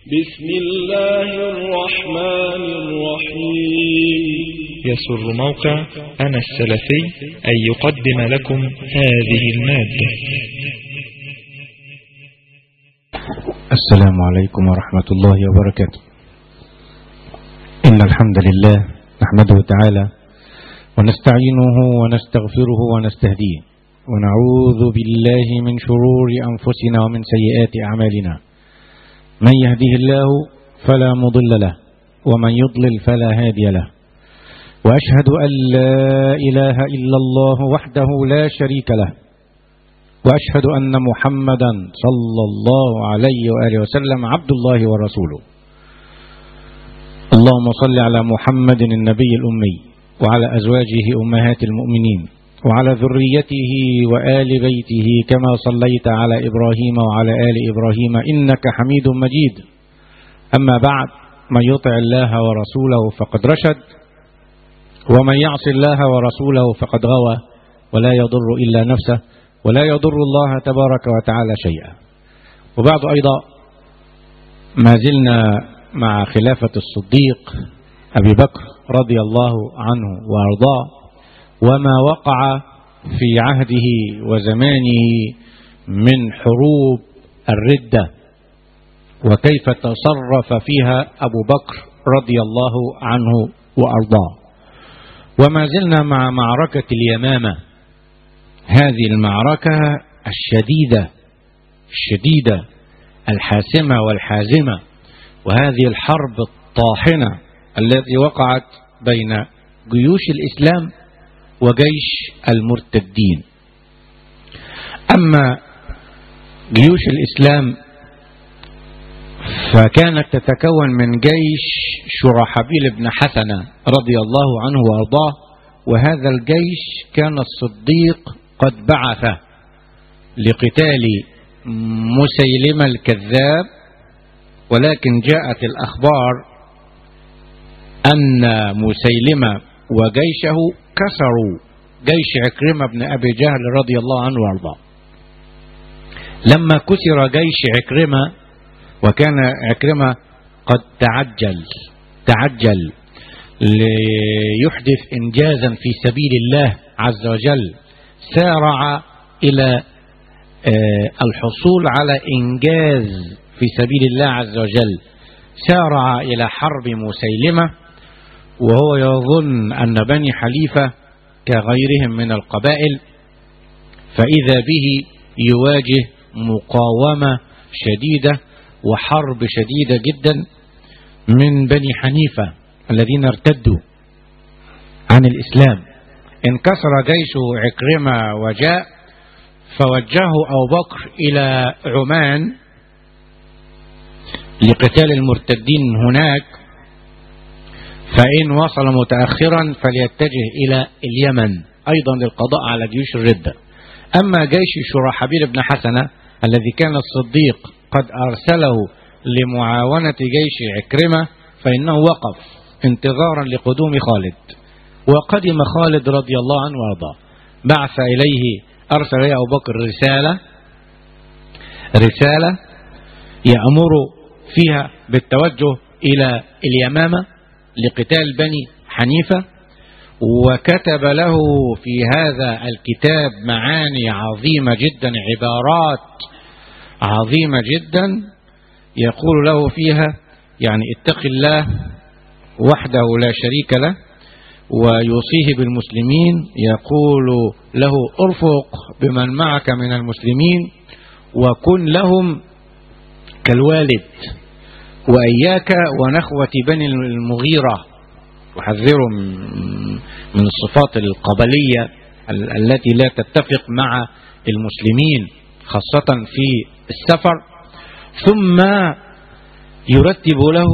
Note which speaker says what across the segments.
Speaker 1: بسم الله الرحمن الرحيم
Speaker 2: يسر موقع أنا السلفي أن يقدم لكم هذه المادة
Speaker 3: السلام عليكم ورحمة الله وبركاته إن الحمد لله نحمده تعالى ونستعينه ونستغفره ونستهديه ونعوذ بالله من شرور أنفسنا ومن سيئات أعمالنا من يهده الله فلا مضل له ومن يضلل فلا هادي له وأشهد أن لا إله إلا الله وحده لا شريك له وأشهد أن محمدا صلى الله عليه وآله وسلم عبد الله ورسوله اللهم صل على محمد النبي الأمي وعلى أزواجه أمهات المؤمنين وعلى ذريته وآل بيته كما صليت على إبراهيم وعلى آل إبراهيم إنك حميد مجيد أما بعد من يطع الله ورسوله فقد رشد ومن يعص الله ورسوله فقد غوى ولا يضر إلا نفسه ولا يضر الله تبارك وتعالى شيئا وبعد أيضا ما زلنا مع خلافة الصديق أبي بكر رضي الله عنه وأرضاه وما وقع في عهده وزمانه من حروب الردة وكيف تصرف فيها أبو بكر رضي الله عنه وأرضاه وما زلنا مع معركة اليمامة هذه المعركة الشديدة الشديدة الحاسمة والحازمة وهذه الحرب الطاحنة التي وقعت بين جيوش الإسلام وجيش المرتدين أما جيوش الإسلام فكانت تتكون من جيش شرحبيل بن حسنة رضي الله عنه وأرضاه وهذا الجيش كان الصديق قد بعث لقتال مسيلمة الكذاب ولكن جاءت الأخبار أن مسيلمة وجيشه كسروا جيش عكرمة بن أبي جهل رضي الله عنه وارضاه لما كسر جيش عكرمة وكان عكرمة قد تعجل تعجل ليحدث إنجازا في سبيل الله عز وجل سارع إلى الحصول على إنجاز في سبيل الله عز وجل سارع إلى حرب مسيلمة وهو يظن أن بني حليفة كغيرهم من القبائل فإذا به يواجه مقاومة شديدة وحرب شديدة جدا من بني حنيفة الذين ارتدوا عن الإسلام انكسر جيش عكرمة وجاء فوجهه أبو بكر إلى عمان لقتال المرتدين هناك فإن وصل متأخرا فليتجه إلى اليمن أيضا للقضاء على جيوش الردة أما جيش شرحبيل بن حسنة الذي كان الصديق قد أرسله لمعاونة جيش عكرمة فإنه وقف انتظارا لقدوم خالد وقدم خالد رضي الله عنه وارضاه بعث إليه أرسل إليه أبو بكر رسالة رسالة يأمر فيها بالتوجه إلى اليمامة لقتال بني حنيفة وكتب له في هذا الكتاب معاني عظيمة جدا عبارات عظيمة جدا يقول له فيها يعني اتق الله وحده لا شريك له ويوصيه بالمسلمين يقول له ارفق بمن معك من المسلمين وكن لهم كالوالد وإياك ونخوة بني المغيرة وحذروا من الصفات القبلية التي لا تتفق مع المسلمين خاصة في السفر ثم يرتب له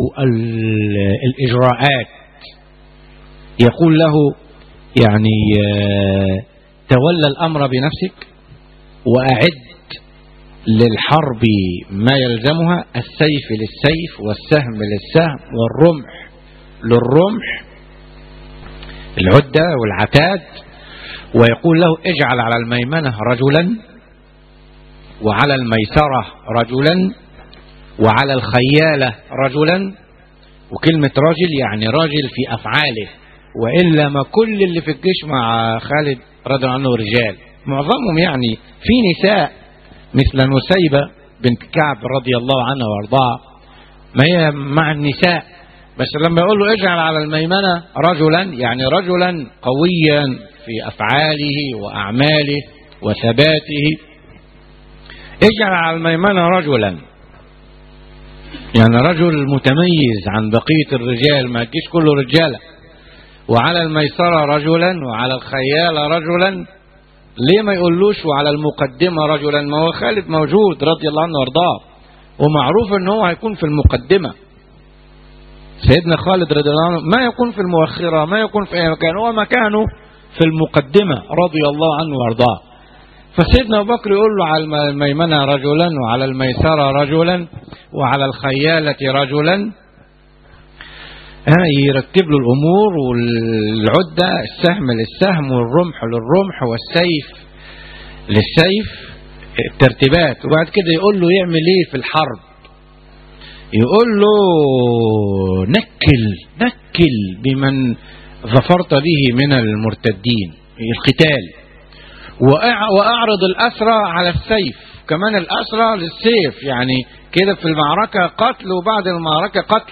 Speaker 3: الإجراءات يقول له يعني تولى الأمر بنفسك وأعد للحرب ما يلزمها السيف للسيف والسهم للسهم والرمح للرمح العدة والعتاد ويقول له اجعل على الميمنة رجلا وعلى الميسرة رجلا وعلى الخيالة رجلا وكلمة رجل يعني راجل في أفعاله وإلا ما كل اللي في الجيش مع خالد رضي الله عنه رجال معظمهم يعني في نساء مثل نسيبة بنت كعب رضي الله عنها وارضاها ما هي مع النساء بس لما يقول له اجعل على الميمنة رجلا يعني رجلا قويا في أفعاله وأعماله وثباته اجعل على الميمنة رجلا يعني رجل متميز عن بقية الرجال ما تجيش كله رجالة وعلى الميسرة رجلا وعلى الخيال رجلا ليه ما يقولوش وعلى المقدمة رجلا ما هو خالد موجود رضي الله عنه وارضاه ومعروف ان هو هيكون في المقدمة سيدنا خالد رضي الله عنه ما يكون في المؤخرة ما يكون في اي مكان هو مكانه في المقدمة رضي الله عنه وارضاه فسيدنا ابو بكر يقول له على الميمنة رجلا وعلى الميسرة رجلا وعلى الخيالة رجلا يرتب له الامور والعده السهم للسهم والرمح للرمح والسيف للسيف الترتيبات وبعد كده يقول له يعمل ايه في الحرب يقول له نكل نكل بمن ظفرت به من المرتدين القتال واعرض الاسرى على السيف كمان الاسرى للسيف يعني كده في المعركه قتل وبعد المعركه قتل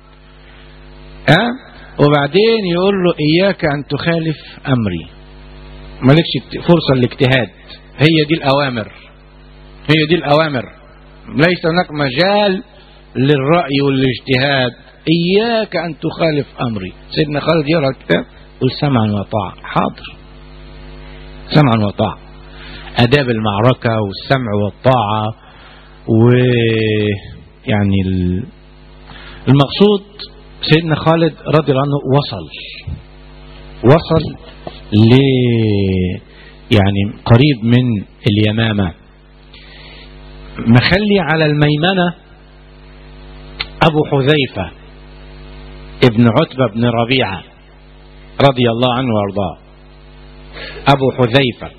Speaker 3: ها وبعدين يقول له إياك أن تخالف أمري مالكش فرصة للاجتهاد هي دي الأوامر هي دي الأوامر ليس هناك مجال للرأي والاجتهاد إياك أن تخالف أمري سيدنا خالد يقرأ الكتاب قل سمعا وطاعة حاضر سمعا وطاعة آداب المعركة والسمع والطاعة ويعني المقصود سيدنا خالد رضي الله عنه وصل وصل ل يعني قريب من اليمامة مخلي على الميمنة أبو حذيفة ابن عتبة بن ربيعة رضي الله عنه وارضاه أبو حذيفة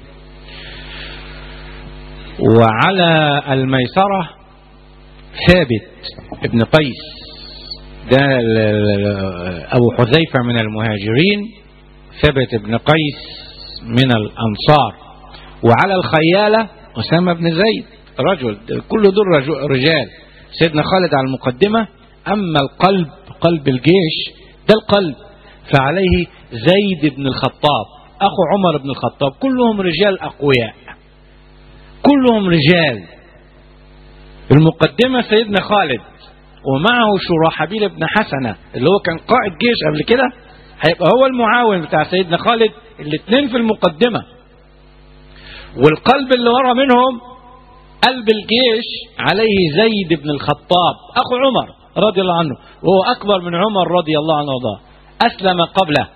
Speaker 3: وعلى الميسرة ثابت ابن قيس ده أبو حذيفة من المهاجرين ثبت بن قيس من الأنصار وعلى الخيالة أسامة بن زيد رجل كل دول رجال سيدنا خالد على المقدمة أما القلب قلب الجيش ده القلب فعليه زيد بن الخطاب أخو عمر بن الخطاب كلهم رجال أقوياء كلهم رجال المقدمة سيدنا خالد ومعه شراحبيل بن حسنة اللي هو كان قائد جيش قبل كده هيبقى هو المعاون بتاع سيدنا خالد الاثنين في المقدمة والقلب اللي ورا منهم قلب الجيش عليه زيد بن الخطاب أخو عمر رضي الله عنه وهو أكبر من عمر رضي الله عنه وضاه أسلم قبله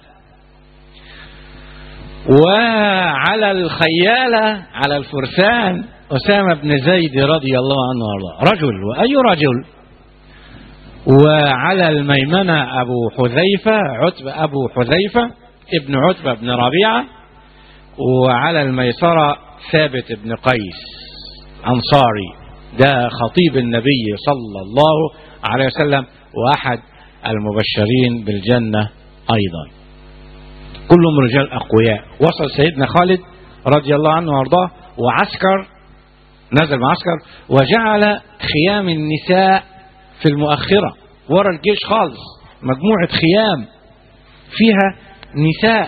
Speaker 3: وعلى الخيالة على الفرسان أسامة بن زيد رضي الله عنه وارضاه رجل وأي رجل وعلى الميمنة أبو حذيفة عتبة أبو حذيفة ابن عتبة بن ربيعة وعلى الميسرة ثابت بن قيس أنصاري ده خطيب النبي صلى الله عليه وسلم وأحد المبشرين بالجنة أيضا كلهم رجال أقوياء وصل سيدنا خالد رضي الله عنه وارضاه وعسكر نزل معسكر وجعل خيام النساء في المؤخرة ورا الجيش خالص مجموعة خيام فيها نساء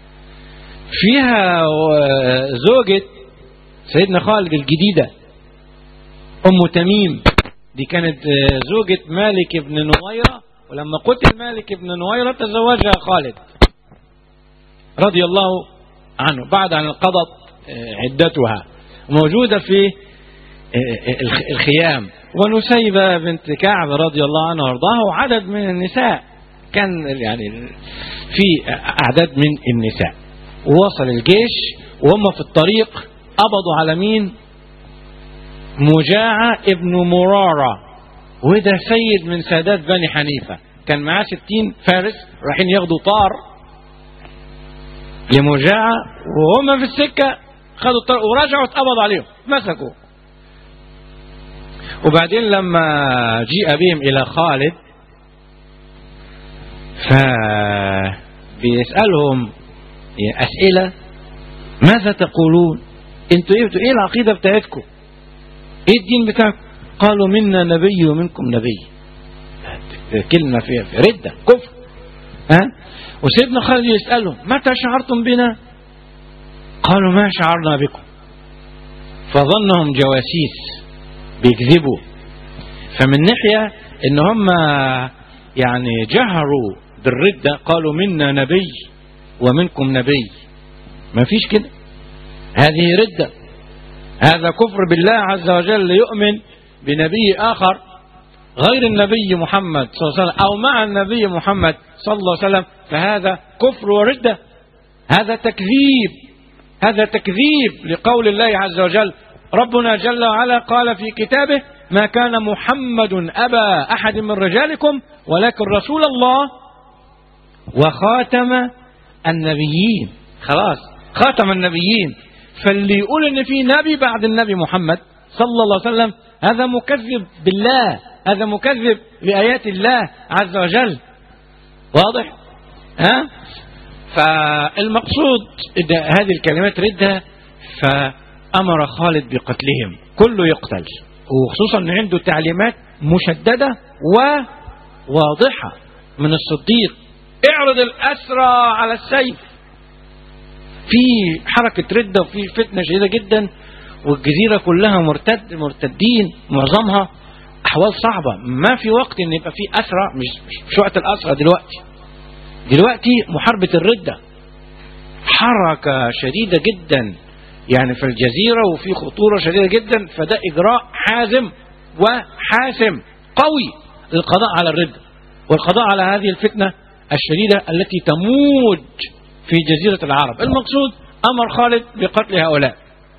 Speaker 3: فيها زوجة سيدنا خالد الجديدة أم تميم دي كانت زوجة مالك بن نويرة ولما قتل مالك بن نويرة تزوجها خالد رضي الله عنه بعد أن انقضت عدتها موجودة في الخيام ونسيبة بنت كعب رضي الله عنها وارضاها وعدد من النساء كان يعني في أعداد من النساء ووصل الجيش وهم في الطريق قبضوا على مين مجاعة ابن مرارة وده سيد من سادات بني حنيفة كان معاه ستين فارس رايحين ياخدوا طار لمجاعة وهم في السكة خدوا الطار ورجعوا اتقبض عليهم مسكوا وبعدين لما جيء بهم إلى خالد فبيسألهم أسئلة ماذا تقولون انتوا ايه ايه العقيدة بتاعتكم ايه الدين بتاعكم قالوا منا نبي ومنكم نبي كلمة فيها في ردة كفر ها وسيدنا خالد يسألهم متى شعرتم بنا قالوا ما شعرنا بكم فظنهم جواسيس بيكذبوا فمن ناحية ان هم يعني جهروا بالردة قالوا منا نبي ومنكم نبي ما فيش كده هذه ردة هذا كفر بالله عز وجل يؤمن بنبي آخر غير النبي محمد صلى الله عليه وسلم أو مع النبي محمد صلى الله عليه وسلم فهذا كفر وردة هذا تكذيب هذا تكذيب لقول الله عز وجل ربنا جل وعلا قال في كتابه ما كان محمد أبا أحد من رجالكم ولكن رسول الله وخاتم النبيين خلاص خاتم النبيين فاللي يقول ان في نبي بعد النبي محمد صلى الله عليه وسلم هذا مكذب بالله هذا مكذب بآيات الله عز وجل واضح ها فالمقصود هذه الكلمات ردها فأمر خالد بقتلهم كله يقتل وخصوصا ان عنده تعليمات مشددة وواضحة من الصديق اعرض الأسرى على السيف في حركة ردة وفي فتنة شديدة جدا والجزيرة كلها مرتد مرتدين معظمها أحوال صعبة ما في وقت إن يبقى في أسرى مش, مش وقت الأسرى دلوقتي دلوقتي محاربة الردة حركة شديدة جدا يعني في الجزيرة وفي خطورة شديدة جدا فده إجراء حازم وحاسم قوي للقضاء على الردة والقضاء على هذه الفتنة الشديدة التي تموج في جزيرة العرب المقصود أمر خالد بقتل هؤلاء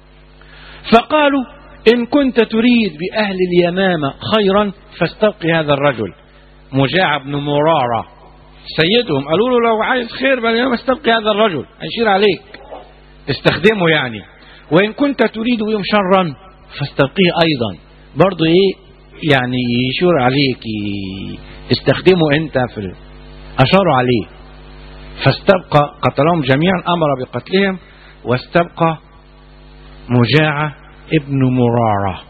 Speaker 3: فقالوا إن كنت تريد بأهل اليمامة خيرا فاستبقي هذا الرجل مجاع بن مرارة سيدهم قالوا له لو عايز خير باليوم استبقي هذا الرجل هيشير عليك استخدمه يعني وإن كنت تريد بهم شرا فاستبقيه أيضا برضو إيه يعني يشور عليك استخدمه أنت في أشاروا عليه فاستبقى قتلهم جميعا أمر بقتلهم واستبقى مجاعة ابن مرارة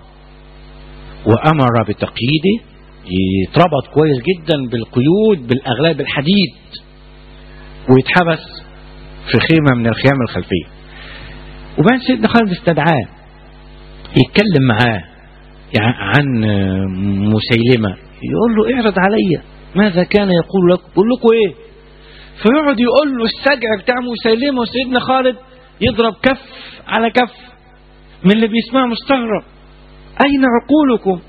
Speaker 3: وأمر بتقييده يتربط كويس جدا بالقيود بالأغلال بالحديد ويتحبس في خيمة من الخيام الخلفية وبعد سيدنا خالد استدعاه يتكلم معاه يعني عن مسيلمة يقول له اعرض عليا ماذا كان يقول لك يقول لكم ايه فيقعد يقول له السجع بتاع مسيلمة وسيدنا خالد يضرب كف على كف من اللي بيسمع مستغرب أين عقولكم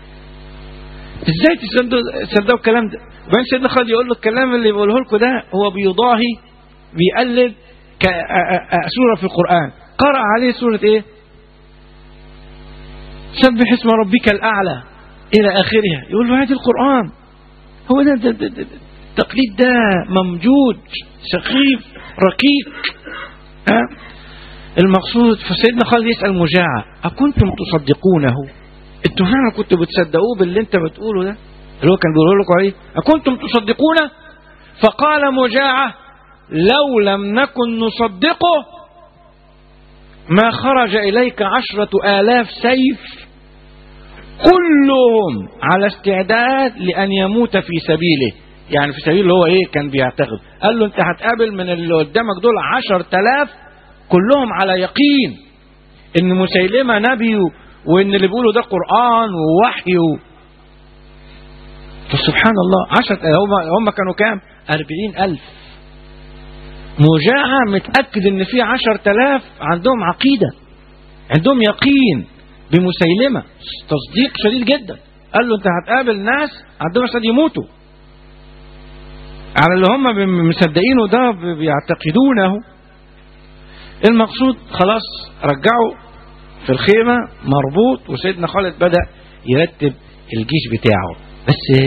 Speaker 3: ازاي تصدقوا الكلام ده وبعدين سيدنا خالد يقول له الكلام اللي بيقوله لكم ده هو بيضاهي بيقلد سورة في القرآن قرأ عليه سورة ايه سبح اسم ربك الأعلى إلى آخرها يقول له هذه القرآن هو ده, ده, ده, ده التقليد ده ممجود سخيف ركيك ها المقصود فسيدنا خالد يسأل مجاعة أكنتم تصدقونه انتوا فعلا كنتوا بتصدقوه باللي انت بتقوله ده اللي هو كان بيقول لكم عليه أكنتم تصدقونه فقال مجاعة لو لم نكن نصدقه ما خرج إليك عشرة آلاف سيف كلهم على استعداد لأن يموت في سبيله يعني في سبيل اللي هو ايه كان بيعتقد قال له انت هتقابل من اللي قدامك دول عشر تلاف كلهم على يقين ان مسيلمة نبي وان اللي بيقولوا ده قرآن ووحي و... فسبحان الله عشرة هم, هم كانوا كام أربعين ألف مجاعة متأكد ان في عشر تلاف عندهم عقيدة عندهم يقين بمسيلمة تصديق شديد جدا قال له انت هتقابل ناس عندهم استعداد يموتوا على اللي هم مصدقينه ده بيعتقدونه المقصود خلاص رجعوا في الخيمة مربوط وسيدنا خالد بدأ يرتب الجيش بتاعه بس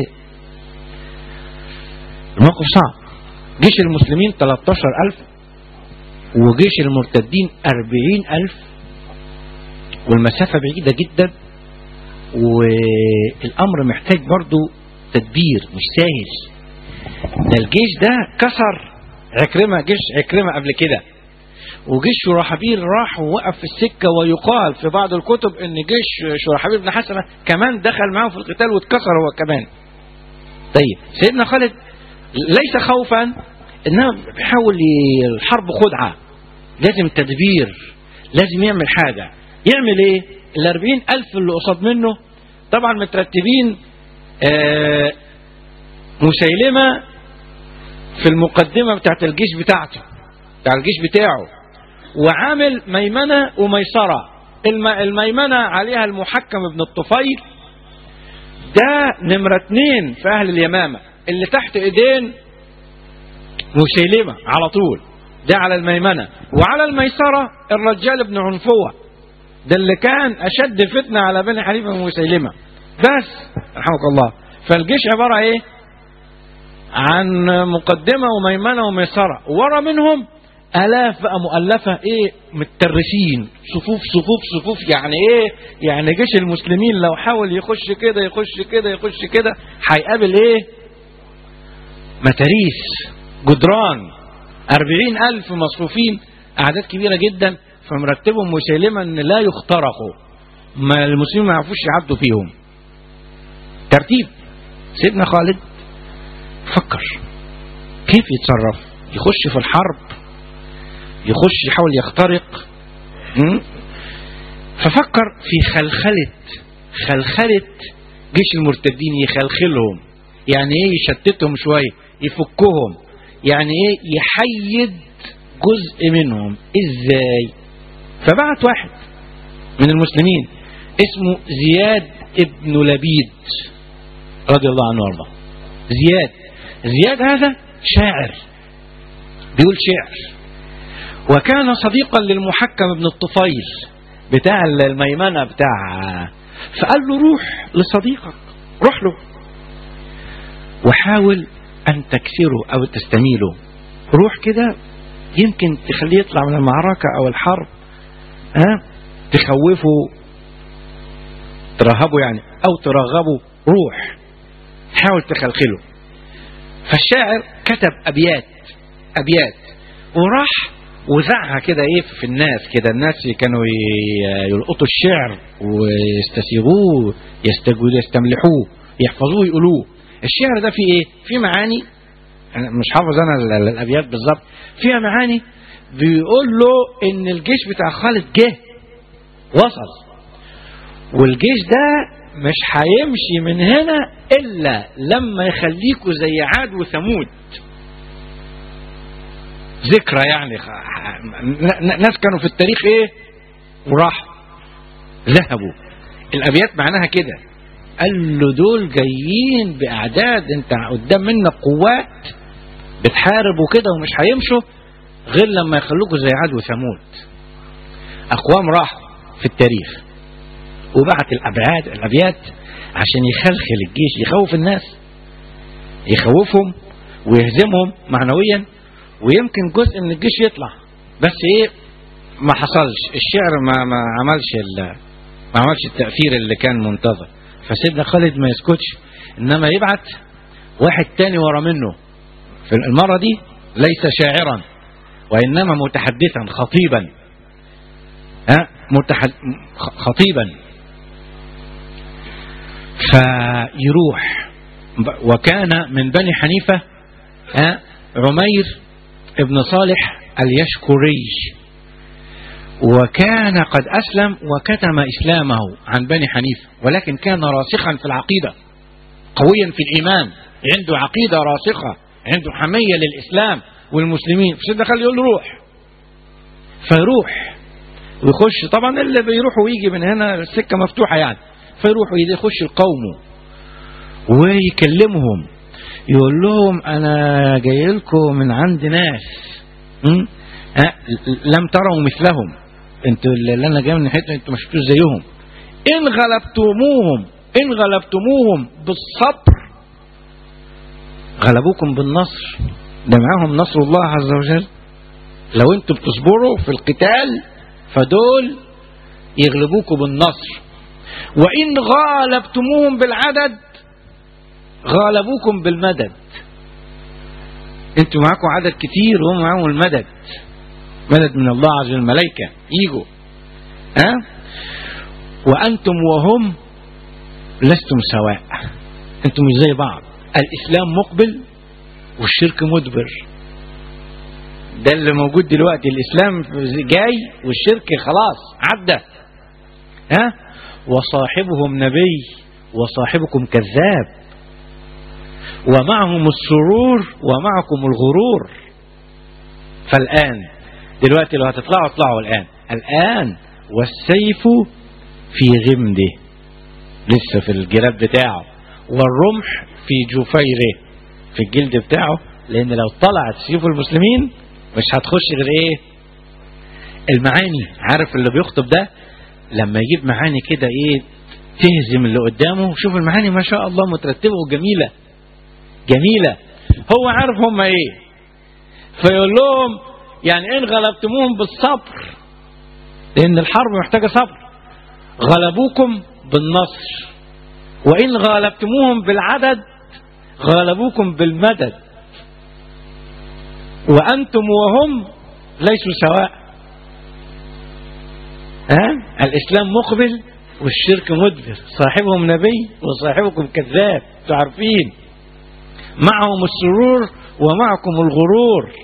Speaker 3: الموقف صعب جيش المسلمين 13 ألف وجيش المرتدين 40 ألف والمسافة بعيدة جدا والامر محتاج برضو تدبير مش سهل ده الجيش ده كسر عكرمه جيش عكرمه قبل كده وجيش شرحبيل راح ووقف في السكه ويقال في بعض الكتب ان جيش شرحبيل بن حسنه كمان دخل معاهم في القتال واتكسر هو كمان. طيب سيدنا خالد ليس خوفا انما بيحاول ي- الحرب خدعه لازم تدبير لازم يعمل حاجه يعمل ايه؟ ال 40 ألف اللي قصاد منه طبعا مترتبين آه مسيلمة في المقدمة بتاعت الجيش بتاعته بتاع الجيش بتاعه وعامل ميمنة وميسرة الم- الميمنة عليها المحكم ابن الطفيل ده نمرة اتنين في أهل اليمامة اللي تحت ايدين مسيلمة على طول ده على الميمنة وعلى الميسرة الرجال ابن عنفوة ده اللي كان أشد فتنة على بني حنيفة ومسيلمة بس رحمك الله فالجيش عبارة ايه عن مقدمة وميمنة وميسرة ورا منهم آلاف بقى مؤلفة إيه مترسين صفوف صفوف صفوف يعني إيه يعني جيش المسلمين لو حاول يخش كده يخش كده يخش كده هيقابل إيه متاريس جدران أربعين ألف مصفوفين أعداد كبيرة جدا فمرتبهم مسيلمة أن لا يخترقوا ما المسلمين ما يعرفوش يعدوا فيهم ترتيب سيدنا خالد فكر كيف يتصرف يخش في الحرب يخش يحاول يخترق م? ففكر في خلخلة خلخلة جيش المرتدين يخلخلهم يعني ايه يشتتهم شوية يفكهم يعني ايه يحيد جزء منهم ازاي فبعت واحد من المسلمين اسمه زياد ابن لبيد رضي الله عنه وارضاه زياد زياد هذا شاعر بيقول شعر وكان صديقا للمحكم ابن الطفيل بتاع الميمنة بتاع فقال له روح لصديقك روح له وحاول أن تكسره أو تستميله روح كده يمكن تخليه يطلع من المعركة أو الحرب ها تخوفه ترهبه يعني أو ترغبه روح حاول تخلخله فالشاعر كتب أبيات أبيات وراح وزعها كده ايه في الناس كده الناس كانوا ي- يلقطوا الشعر ويستسيغوه يستجو- يستملحوه يحفظوه يقولوه الشعر ده فيه ايه فيه معاني أنا مش حافظ انا ال- ال- الابيات بالظبط فيها معاني بيقول له ان الجيش بتاع خالد جه وصل والجيش ده مش هيمشي من هنا الا لما يخليكوا زي عاد وثمود ذكرى يعني خ- ن- ن- ناس كانوا في التاريخ ايه وراحوا ذهبوا الابيات معناها كده قال له دول جايين باعداد انت قدام منك قوات بتحارب وكده ومش هيمشوا غير لما يخلوكوا زي عاد وثمود اقوام راحوا في التاريخ وبعت الابعاد الابيات عشان يخلخل الجيش يخوف الناس يخوفهم ويهزمهم معنويا ويمكن جزء من الجيش يطلع بس ايه ما حصلش الشعر ما ما عملش ال- ما عملش التأثير اللي كان منتظر فسيدنا خالد ما يسكتش انما يبعت واحد تاني ورا منه في المرة دي ليس شاعرا وانما متحدثا خطيبا ها متحد خ- خطيبا فيروح ب- وكان من بني حنيفة ها عمير ابن صالح اليشكري وكان قد أسلم وكتم إسلامه عن بني حنيفة ولكن كان راسخا في العقيدة قويا في الإيمان عنده عقيدة راسخة عنده حمية للإسلام والمسلمين فسيدنا خالد يقول له روح فيروح ويخش طبعا اللي بيروح ويجي من هنا السكة مفتوحة يعني فيروح يخش القوم ويكلمهم يقول لهم انا جاي لكم من عند ناس م? ها، لم تروا مثلهم انتوا اللي انا جاي من ناحيتهم انتوا ما شفتوش زيهم ان غلبتموهم ان غلبتموهم بالصبر غلبوكم بالنصر ده معاهم نصر الله عز وجل لو انتوا بتصبروا في القتال فدول يغلبوكم بالنصر وإن غالبتموهم بالعدد غالبوكم بالمدد انتوا معاكم عدد كتير وهم معاهم المدد مدد من الله عز وجل الملائكة يجوا ها وأنتم وهم لستم سواء انتم مش زي بعض الإسلام مقبل والشرك مدبر ده اللي موجود دلوقتي الإسلام جاي والشرك خلاص عدى ها وصاحبهم نبي وصاحبكم كذاب ومعهم السرور ومعكم الغرور فالآن دلوقتي لو هتطلعوا اطلعوا الآن الآن والسيف في غمده لسه في الجراب بتاعه والرمح في جفيره في الجلد بتاعه لأن لو طلعت سيوف المسلمين مش هتخش غير ايه المعاني عارف اللي بيخطب ده لما يجيب معاني كده ايه تهزم اللي قدامه شوف المعاني ما شاء الله مترتبة وجميلة جميلة هو عارف هم ايه فيقول لهم يعني ان غلبتموهم بالصبر لان الحرب محتاجة صبر غلبوكم بالنصر وان غلبتموهم بالعدد غلبوكم بالمدد وأنتم وهم ليسوا سواء ها؟ الإسلام مقبل والشرك مدبر صاحبهم نبي وصاحبكم كذاب تعرفين معهم السرور ومعكم الغرور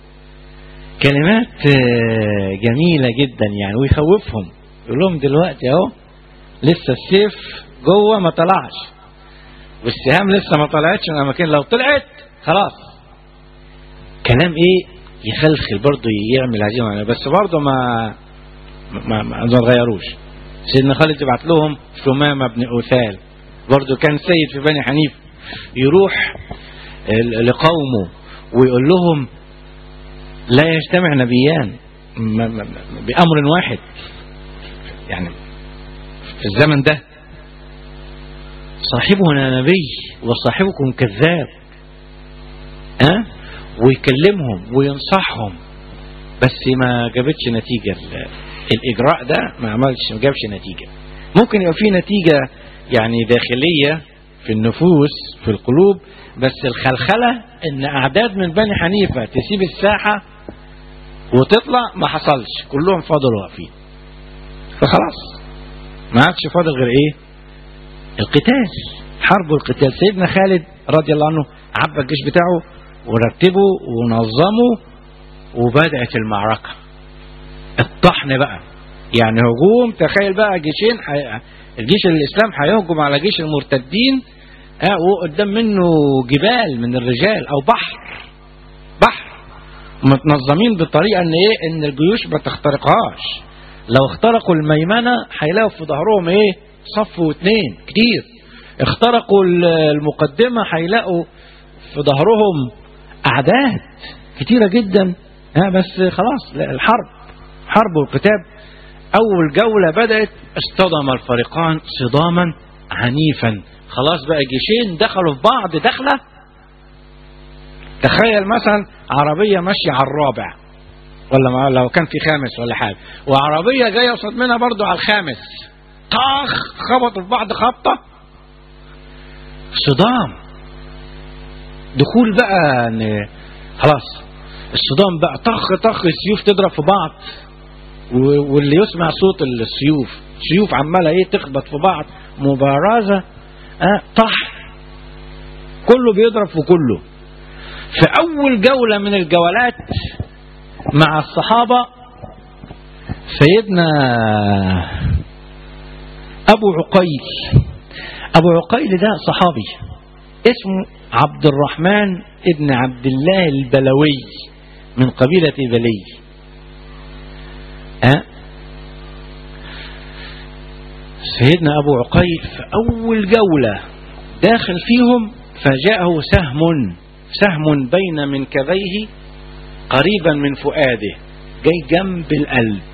Speaker 3: كلمات جميلة جدا يعني ويخوفهم يقول لهم دلوقتي اهو لسه السيف جوه ما طلعش والسهام لسه ما طلعتش من الاماكن لو طلعت خلاص كلام ايه يخلخل برضه يعمل هزيمه بس برضه ما ما ما, ما غيروش سيدنا خالد يبعت لهم ثمامة بن أوثال برضه كان سيد في بني حنيف يروح لقومه ويقول لهم لا يجتمع نبيان بأمر واحد يعني في الزمن ده صاحبنا نبي وصاحبكم كذاب ها أه؟ ويكلمهم وينصحهم بس ما جابتش نتيجة الإجراء ده ما عملش ما جابش نتيجة ممكن يبقى في نتيجة يعني داخلية في النفوس في القلوب بس الخلخلة ان اعداد من بني حنيفة تسيب الساحة وتطلع ما حصلش كلهم فضلوا واقفين فخلاص ما عادش فاضل غير ايه القتال حرب القتال سيدنا خالد رضي الله عنه عبى الجيش بتاعه ورتبه ونظمه وبدأت المعركة الطحن بقى يعني هجوم تخيل بقى جيشين حي... الجيش الإسلام هيهجم على جيش المرتدين اه وقدام منه جبال من الرجال أو بحر بحر متنظمين بطريقة إن إيه إن الجيوش ما تخترقهاش لو اخترقوا الميمنة هيلاقوا في ظهرهم إيه صف واثنين كتير اخترقوا المقدمة هيلاقوا في ظهرهم أعداد كتيرة جدا ها بس خلاص الحرب حرب والقتال أول جولة بدأت اصطدم الفريقان صداما عنيفا خلاص بقى جيشين دخلوا في بعض دخلة تخيل مثلا عربية ماشية على الرابع ولا لو كان في خامس ولا حاجة وعربية جاية قصاد منها برضو على الخامس طاخ خبطوا في بعض خبطة صدام دخول بقى ان خلاص الصدام بقى طخ طخ السيوف تضرب في بعض واللي يسمع صوت السيوف سيوف عماله ايه تخبط في بعض مبارزه اه طح كله بيضرب في كله في اول جوله من الجولات مع الصحابه سيدنا ابو عقيل ابو عقيل ده صحابي اسمه عبد الرحمن ابن عبد الله البلوي من قبيلة بلي أه؟ سيدنا أبو عقيل في أول جولة داخل فيهم فجاءه سهم سهم بين منكبيه قريبا من فؤاده جاي جنب القلب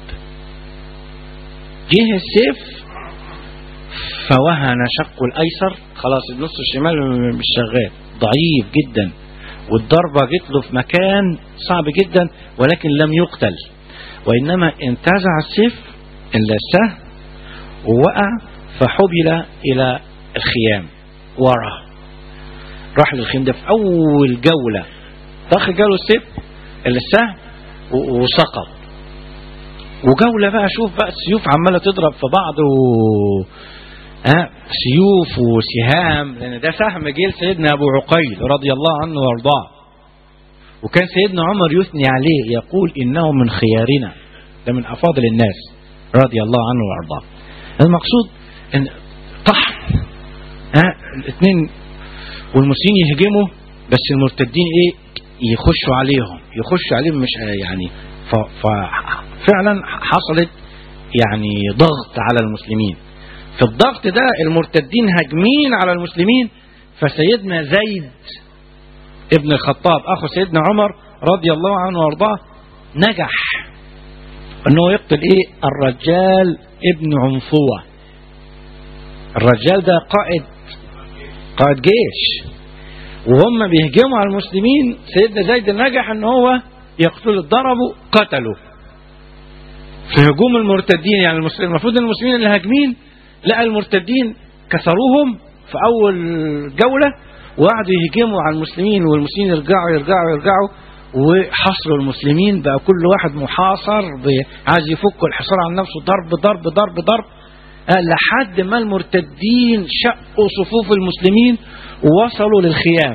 Speaker 3: جه السيف فوهن شق الأيسر خلاص النص الشمال مش شغال ضعيف جدا والضربة جت له في مكان صعب جدا ولكن لم يقتل وإنما انتزع السيف إلا السهم ووقع فحبل إلى الخيام ورا راح للخيام ده في أول جولة طخ جاله السيف السهم و- وسقط وجولة بقى شوف بقى السيوف عمالة تضرب في بعض و... ها سيوف وسهام لأن ده سهم جيل سيدنا أبو عقيل رضي الله عنه وارضاه وكان سيدنا عمر يثني عليه يقول إنه من خيارنا ده من أفاضل الناس رضي الله عنه وارضاه المقصود ان طحن ها الاثنين والمسلمين يهجموا بس المرتدين ايه يخشوا عليهم يخشوا عليهم مش يعني ف- ففعلا حصلت يعني ضغط على المسلمين في الضغط ده المرتدين هاجمين على المسلمين فسيدنا زيد ابن الخطاب اخو سيدنا عمر رضي الله عنه وارضاه نجح انه يقتل ايه الرجال ابن عنفوه الرجال ده قائد قائد جيش وهم بيهجموا على المسلمين سيدنا زيد نجح ان هو يقتل ضربوا قتلوا في هجوم المرتدين يعني المسلمين المفروض ان المسلمين اللي هاجمين لقى المرتدين كسروهم في اول جوله وقعدوا يهجموا على المسلمين والمسلمين يرجعوا يرجعوا يرجعوا وحصروا المسلمين بقى كل واحد محاصر ب- عايز يفك الحصار عن نفسه ضرب ضرب ضرب ضرب آه، لحد ما المرتدين شقوا صفوف المسلمين ووصلوا للخيام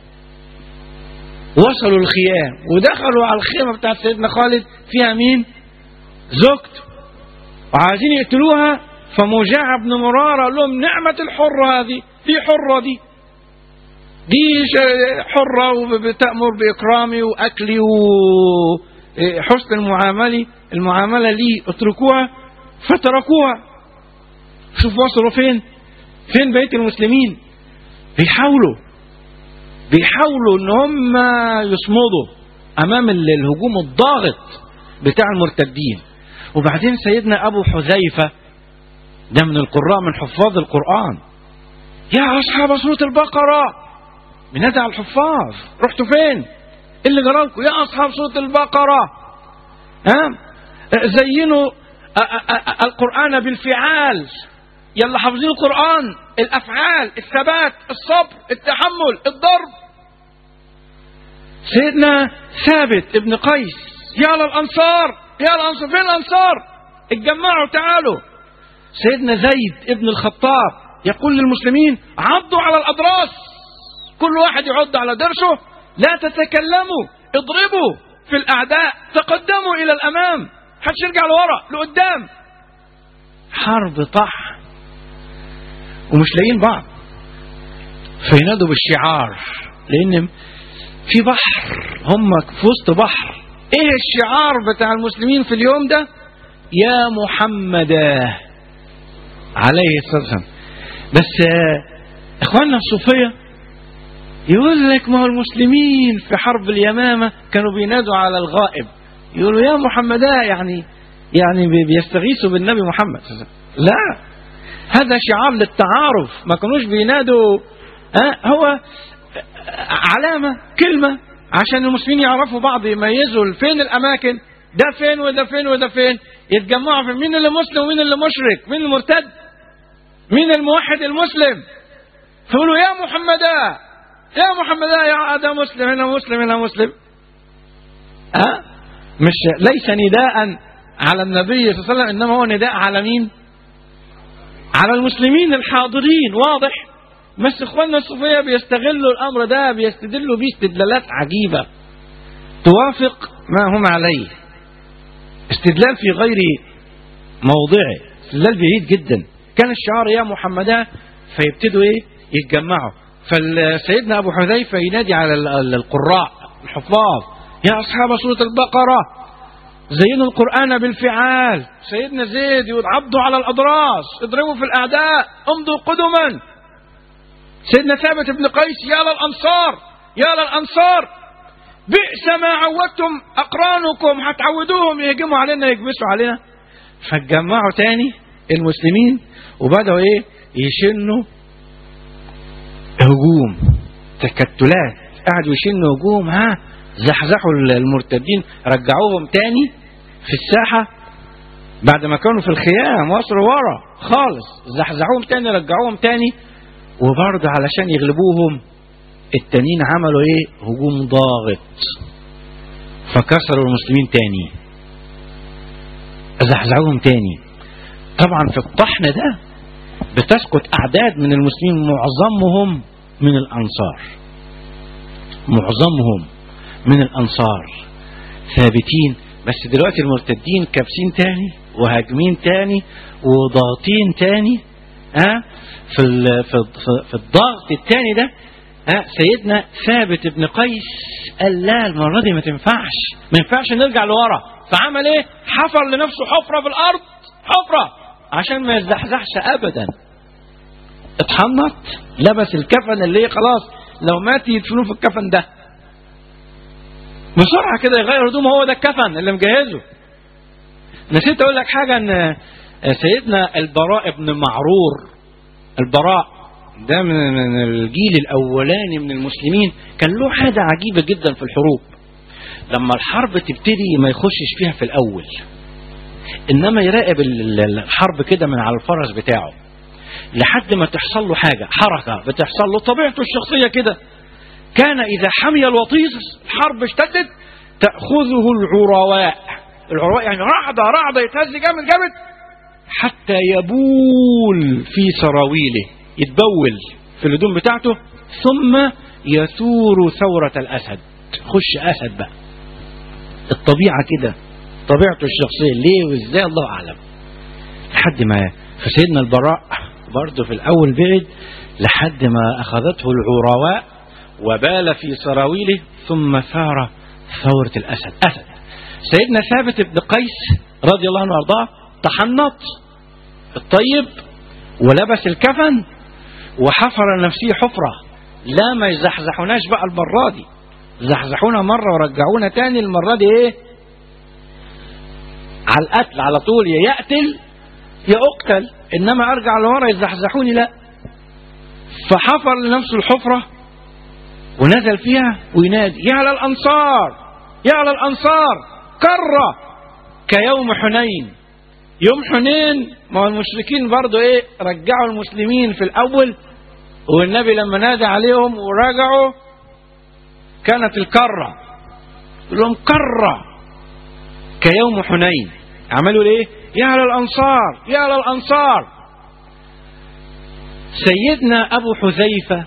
Speaker 3: وصلوا الخيام ودخلوا على الخيمة بتاعت سيدنا خالد فيها مين زوجته وعايزين يقتلوها فمجاع بن مرارة قال لهم نعمة الحرة هذه في حرة دي دي ش- حرة وبتأمر بإكرامي وأكلي وحسن المعاملة المعاملة لي اتركوها فتركوها شوف وصلوا فين فين بقية المسلمين بيحاولوا بيحاولوا ان هم يصمدوا امام ال- الهجوم الضاغط بتاع المرتدين وبعدين سيدنا ابو حذيفه ده من القراء من حفاظ القران يا اصحاب سوره البقره بنادى على الحفاظ رحتوا فين إيه اللي جرالكم يا اصحاب سوره البقره ها زينوا أ- أ- أ- القران بالفعال يلا حافظين القرآن الأفعال الثبات الصبر التحمل الضرب سيدنا ثابت ابن قيس يا للأنصار يا الأنصار فين الأنصار اتجمعوا تعالوا سيدنا زيد ابن الخطاب يقول للمسلمين عضوا على الأضراس كل واحد يعض على درسه لا تتكلموا اضربوا في الأعداء تقدموا إلى الأمام حدش يرجع لورا لقدام حرب طح ومش لاقيين بعض فينادوا بالشعار لان في بحر هم في وسط بحر ايه الشعار بتاع المسلمين في اليوم ده يا محمد عليه الصلاه والسلام بس آه، اخواننا الصوفيه يقول لك ما هو المسلمين في حرب اليمامه كانوا بينادوا على الغائب يقولوا يا محمد يعني يعني بي- بيستغيثوا بالنبي محمد لا هذا شعار للتعارف ما كانوش بينادوا ها هو علامة كلمة عشان المسلمين يعرفوا بعض يميزوا فين الأماكن ده فين وده فين وده فين يتجمعوا في مين اللي مسلم ومين اللي مشرك مين المرتد مين الموحد المسلم فيقولوا يا محمدا يا محمدا يا ده مسلم هنا مسلم هنا مسلم ها مش ليس نداء على النبي صلى الله عليه وسلم انما هو نداء على مين على المسلمين الحاضرين واضح بس اخواننا الصوفيه بيستغلوا الامر ده بيستدلوا بيه استدلالات عجيبه توافق ما هم عليه استدلال في غير موضعه استدلال بعيد جدا كان الشعار يا محمدا فيبتدوا ايه يتجمعوا فسيدنا ابو حذيفه ينادي على ال- ال- القراء الحفاظ يا اصحاب سوره البقره زينوا القرآن بالفعال سيدنا زيد يقول عضوا على الأضراس اضربوا في الأعداء امضوا قدما سيدنا ثابت بن قيس يا للأنصار يا للأنصار بئس ما عودتم أقرانكم هتعودوهم يهجموا علينا يكبسوا علينا فاتجمعوا تاني المسلمين وبدأوا ايه يشنوا هجوم تكتلات قعدوا يشنوا هجوم ها زحزحوا المرتدين رجعوهم تاني في الساحة بعد ما كانوا في الخيام وصلوا ورا خالص زحزحوهم تاني رجعوهم تاني وبرضه علشان يغلبوهم التانيين عملوا ايه هجوم ضاغط فكسروا المسلمين تاني زحزحوهم تاني طبعا في الطحن ده بتسقط اعداد من المسلمين معظمهم من الانصار معظمهم من الانصار ثابتين بس دلوقتي المرتدين كابسين تاني وهاجمين تاني وضاغطين تاني ها أه؟ في ال- في في- في الضغط التاني ده ها سيدنا ثابت بن قيس قال لا المره دي ما تنفعش ما ينفعش نرجع لورا فعمل ايه حفر لنفسه حفره في الارض حفره عشان ما يزحزحش ابدا اتحنط لبس الكفن اللي هي خلاص لو مات يدفنوه في الكفن ده بسرعه كده يغير هدومه هو ده الكفن اللي مجهزه نسيت اقول لك حاجه ان سيدنا البراء بن معرور البراء ده من من الجيل الاولاني من المسلمين كان له حاجه عجيبه جدا في الحروب لما الحرب تبتدي ما يخشش فيها في الاول انما يراقب ال- ال- الحرب كده من على الفرس بتاعه لحد ما تحصل له حاجه حركه بتحصل له طبيعته الشخصيه كده كان اذا حمي الوطيس الحرب اشتدت تاخذه العرواء العرواء يعني رعده رعده يتهز جامد جامد حتى يبول في سراويله يتبول في الهدوم بتاعته ثم يثور ثورة الأسد خش أسد بقى الطبيعة كده طبيعته الشخصية ليه وازاي الله أعلم لحد ما فسيدنا البراء برضه في الأول بعد لحد ما أخذته العرواء وبال في سراويله ثم ثار ثورة الأسد أسد سيدنا ثابت بن قيس رضي الله عنه وارضاه تحنط الطيب ولبس الكفن وحفر لنفسه حفرة لا ما يزحزحوناش بقى المرة دي زحزحونا مرة ورجعونا تاني المرة دي ايه على القتل على طول يا يقتل يا اقتل انما ارجع لورا يزحزحوني لا فحفر لنفسه الحفرة ونزل فيها وينادي يا على الانصار يا على الانصار كرة كيوم حنين يوم حنين ما هو المشركين برضو ايه رجعوا المسلمين في الاول والنبي لما نادى عليهم ورجعوا كانت الكرة يقول لهم كرة كيوم حنين عملوا ايه يا على الانصار يا على الانصار سيدنا ابو حذيفة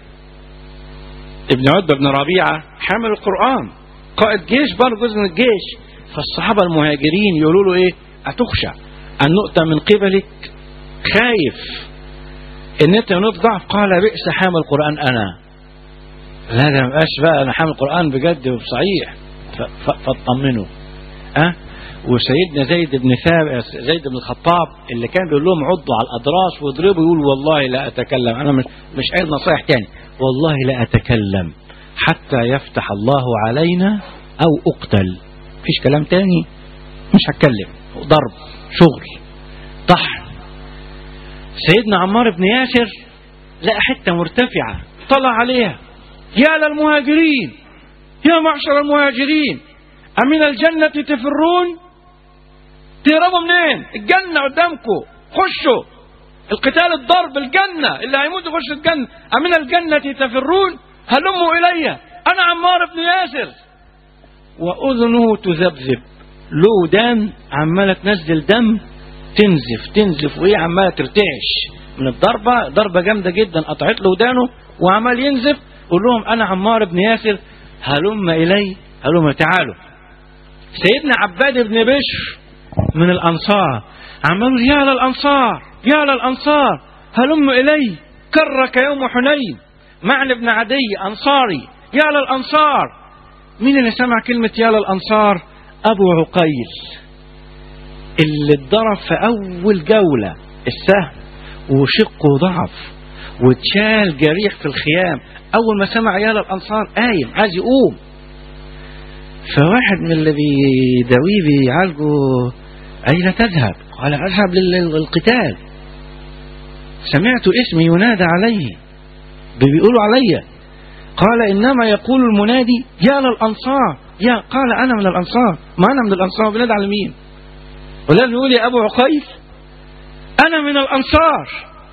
Speaker 3: ابن عتبة بن ربيعة حامل القرآن قائد جيش برضه جزء من الجيش فالصحابة المهاجرين يقولوا له ايه اتخشى أن نؤتى من قبلك خايف إن أنت نضعف قال بئس حامل القرآن أنا لا ده مبقاش بقى أنا حامل القرآن بجد وصحيح ف- ف- فاطمنوا أه وسيدنا زيد بن ثابت زيد بن الخطاب اللي كان بيقول لهم عضوا على الأضراس واضربوا يقول والله لا أتكلم أنا مش مش عايز نصايح تاني والله لا أتكلم حتى يفتح الله علينا أو أقتل مفيش كلام تاني مش هتكلم ضرب شغل طحن سيدنا عمار بن ياسر لقى حتة مرتفعة طلع عليها يا للمهاجرين يا معشر المهاجرين أمن الجنة تفرون تهربوا منين الجنة قدامكم خشوا القتال الضرب الجنة اللي هيموت يخش الجنة أمن الجنة تفرون هلموا إلي أنا عمار بن ياسر وأذنه تذبذب له ودان عمالة تنزل دم تنزف تنزف وهي عمالة ترتعش من الضربة ضربة جامدة جدا قطعت له ودانه وعمال ينزف قول لهم أنا عمار بن ياسر هلم إلي هلم تعالوا سيدنا عباد بن بشر من الأنصار عمال يا للأنصار يا للأنصار هلم إلي كرك يوم حنين معنى بن عدي أنصاري يا للأنصار مين اللي سمع كلمة يا للأنصار أبو عقيل اللي اتضرب في أول جولة السهم وشقه ضعف واتشال جريح في الخيام أول ما سمع يا للأنصار قايم عايز يقوم فواحد من اللي بيداويه بيعالجه أين تذهب؟ قال أذهب لل- للقتال سمعت اسمي ينادى عليه بيقولوا علي قال إنما يقول المنادي يا للأنصار يا قال أنا من الأنصار ما أنا من الأنصار بنادى على مين ولازم يقول يا ابو عقيل انا من الانصار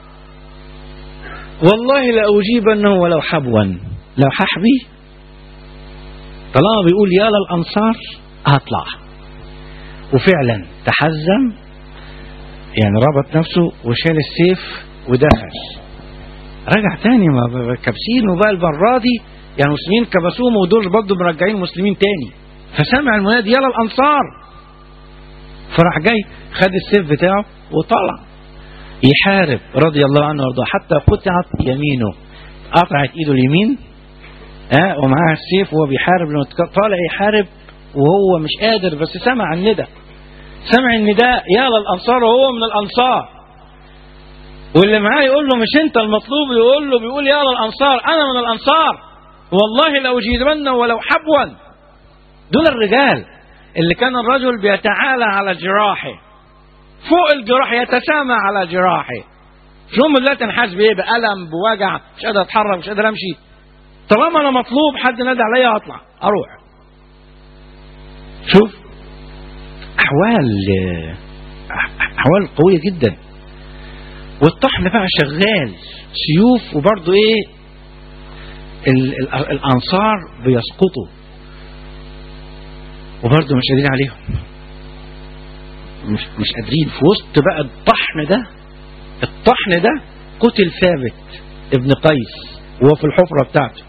Speaker 3: والله لاجيبنه ولو حبوا لو ححبي طالما بيقول يا للانصار هطلع وفعلا تحزم يعني ربط نفسه وشال السيف ودخل رجع تاني ما كابسين وبقى المره دي يعني المسلمين كبسوهم ودول برضه مرجعين المسلمين تاني فسمع المنادي يلا الانصار فراح جاي خد السيف بتاعه وطلع يحارب رضي الله عنه وارضاه حتى قطعت يمينه قطعت ايده اليمين ها ومعاه السيف وهو بيحارب لما طالع يحارب وهو مش قادر بس سمع الندى سمع النداء يا للانصار وهو من الانصار واللي معاه يقول له مش انت المطلوب يقول له بيقول يا للانصار انا من الانصار والله لو جيدمنه ولو حبوا دول الرجال اللي كان الرجل بيتعالى على جراحه فوق الجراح يتسامى على جراحه شو هم دلوقتي انحاس بايه بألم بوجع مش قادر اتحرك مش قادر امشي طالما انا مطلوب حد نادى عليا اطلع اروح شوف احوال احوال قويه جدا والطحن بقى شغال سيوف وبرضه ايه ال ال الانصار بيسقطوا وبرضه مش قادرين عليهم مش مش قادرين في وسط بقى الطحن ده الطحن ده قتل ثابت ابن قيس وهو في الحفره بتاعته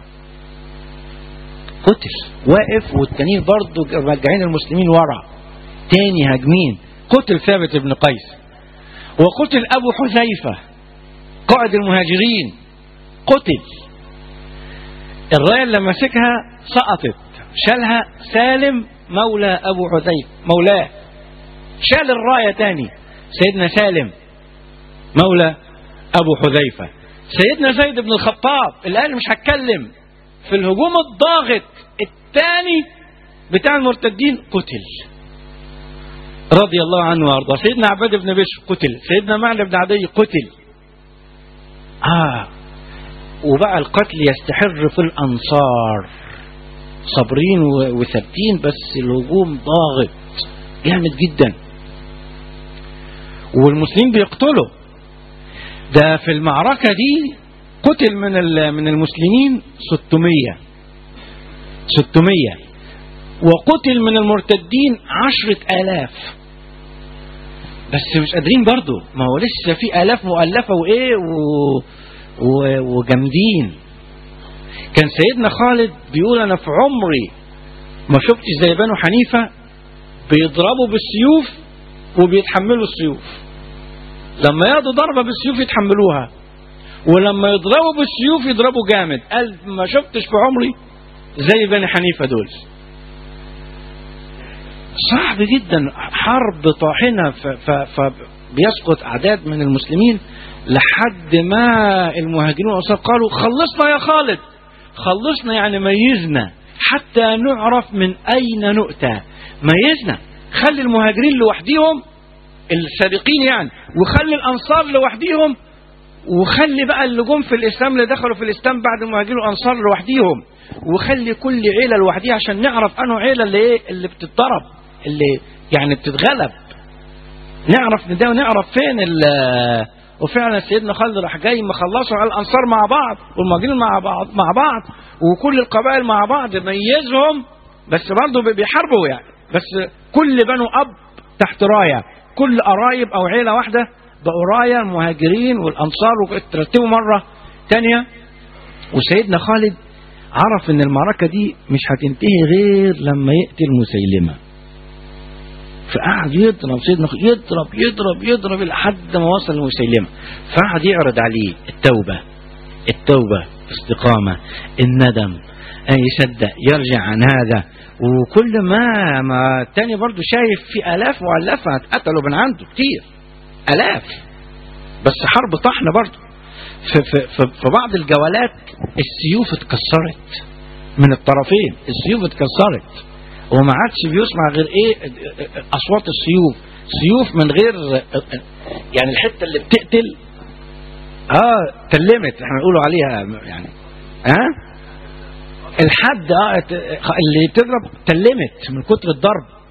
Speaker 3: قتل واقف والتانيين برضه راجعين المسلمين ورا تاني هاجمين قتل ثابت ابن قيس وقتل ابو حذيفه قائد المهاجرين قتل الرايه اللي ماسكها سقطت شالها سالم مولى ابو حذيفه مولاه شال الرايه تاني سيدنا سالم مولى ابو حذيفه سيدنا زيد بن الخطاب اللي قال مش هتكلم في الهجوم الضاغط الثاني بتاع المرتدين قتل رضي الله عنه وارضاه سيدنا عباد بن بشر قتل سيدنا معن بن عدي قتل اه وبقى القتل يستحر في الانصار صابرين وثابتين بس الهجوم ضاغط جامد جدا والمسلمين بيقتلوا ده في المعركة دي قتل من من المسلمين 600 600 وقتل من المرتدين عشرة آلاف بس مش قادرين برضو ما هو لسه في آلاف مؤلفة وإيه و... و... وجامدين كان سيدنا خالد بيقول أنا في عمري ما شفتش زي بنو حنيفة بيضربوا بالسيوف وبيتحملوا السيوف لما ياخدوا ضربة بالسيوف يتحملوها ولما يضربوا بالسيوف يضربوا جامد قال ما شفتش في عمري زي بني حنيفة دول صعب جدا حرب طاحنة فبيسقط أعداد من المسلمين لحد ما المهاجرين والأنصار قالوا خلصنا يا خالد خلصنا يعني ميزنا حتى نعرف من أين نؤتى ميزنا خلي المهاجرين لوحديهم السابقين يعني وخلي الأنصار لوحديهم وخلي بقى اللي جم في الإسلام اللي دخلوا في الإسلام بعد المهاجرين والأنصار لوحديهم وخلي كل عيلة لوحديها عشان نعرف أنه عيلة اللي إيه اللي بتتضرب اللي يعني بتتغلب نعرف ده ونعرف فين وفعلا سيدنا خالد راح جاي مخلصوا على الانصار مع بعض والمهاجرين مع بعض مع بعض وكل القبائل مع بعض ميزهم بس برضه بيحاربوا يعني بس كل بنو اب تحت رايه كل قرايب او عيله واحده بقوا رايه المهاجرين والانصار وترتبوا مره ثانيه وسيدنا خالد عرف ان المعركه دي مش هتنتهي غير لما يقتل مسيلمه فقعد يضرب سيدنا يضرب يضرب يضرب لحد ما وصل لمسيلمه فقعد يعرض عليه التوبه التوبه الاستقامه الندم أن يصدق يرجع عن هذا وكل ما ما التاني برضه شايف في آلاف مؤلفة اتقتلوا من عنده كتير آلاف بس حرب طحن برضه في, في, في, في بعض الجولات السيوف اتكسرت من الطرفين السيوف اتكسرت وما عادش بيسمع غير ايه اصوات السيوف سيوف من غير يعني الحته اللي بتقتل اه تلمت احنا بنقولوا عليها يعني ها آه؟ الحد اه اللي تضرب تلمت من كتر الضرب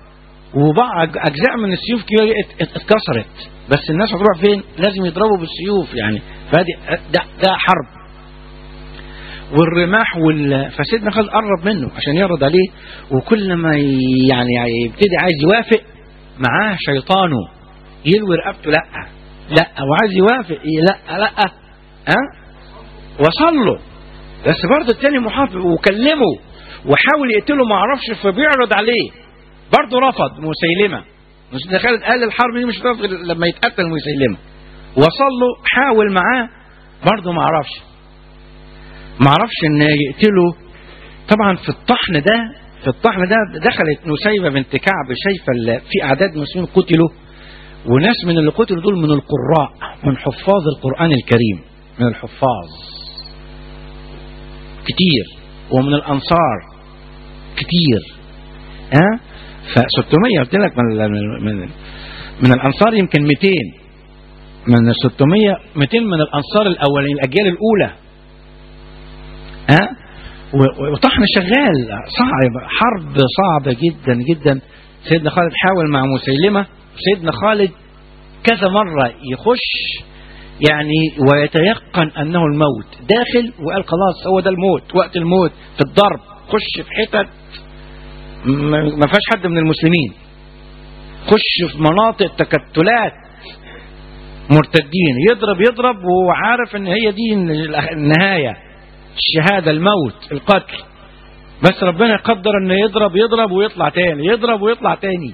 Speaker 3: وبعض اجزاء من السيوف كده ات- ات- اتكسرت بس الناس هتروح فين لازم يضربوا بالسيوف يعني فادي ده, ده حرب والرماح وال... فسيدنا خالد قرب منه عشان يعرض عليه وكل ما ي- يعني يبتدي عايز يوافق معاه شيطانه يلوي رقبته لا لا وعايز يوافق ي- لا لا ها وصل له بس برضه التاني محافظ وكلمه وحاول يقتله ما عرفش فبيعرض عليه برضه رفض مسيلمه مسيدنا خالد قال الحرب دي مش هتقف غير لما يتقتل مسيلمه وصل له حاول معاه برضه ما عرفش ما عرفش ان يقتله طبعا في الطحن ده في الطحن ده دخلت نسيبة بنت كعب شايفة ال- في أعداد مسلمين قتلوا وناس من اللي قتلوا دول من القراء من حفاظ القرآن الكريم من الحفاظ كتير ومن الأنصار كتير ها ف 600 قلت لك من ال- من من الأنصار يمكن 200 من ال 600 200 من الأنصار الأولين الأجيال الأولى ها و- وطحن شغال صعب حرب صعبة جدا جدا سيدنا خالد حاول مع مسيلمة سيدنا خالد كذا مرة يخش يعني ويتيقن أنه الموت داخل وقال خلاص هو ده الموت وقت الموت في الضرب خش في حتت ما ما فيهاش حد من المسلمين خش في مناطق تكتلات مرتدين يضرب يضرب وهو عارف ان هي دي النهايه الشهادة الموت القتل بس ربنا يقدر انه يضرب يضرب ويطلع تاني يضرب ويطلع تاني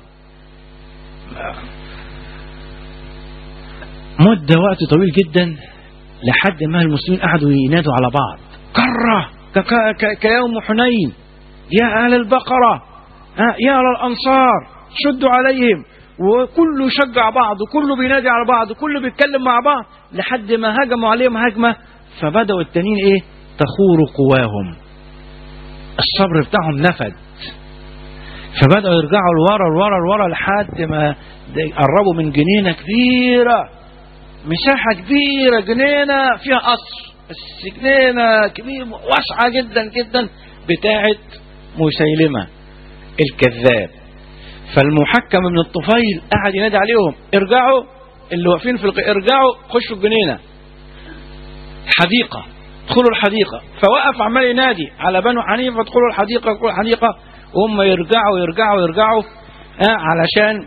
Speaker 3: مدة وقت طويل جدا لحد ما المسلمين قعدوا ينادوا على بعض كرة ك- ك- ك- كيوم حنين يا أهل البقرة ها، يا أهل الأنصار شدوا عليهم وكله يشجع بعض وكله بينادي على بعض وكله بيتكلم مع بعض لحد ما هجموا عليهم هجمة فبدأوا التانيين ايه تخور قواهم الصبر بتاعهم نفد فبدأوا يرجعوا لورا لورا لورا لحد ما د- قربوا من جنينة كبيرة مساحة كبيرة جنينة فيها قصر بس جنينة كبيرة واسعة جدا جدا بتاعت مسيلمة الكذاب فالمحكم من الطفيل قعد ينادي عليهم ارجعوا اللي واقفين في الق... ارجعوا خشوا الجنينة حديقة ادخلوا الحديقة فوقف عمال ينادي على بنو حنيفة ادخلوا الحديقة ادخلوا الحديقة وهم يرجعوا يرجعوا يرجعوا آه علشان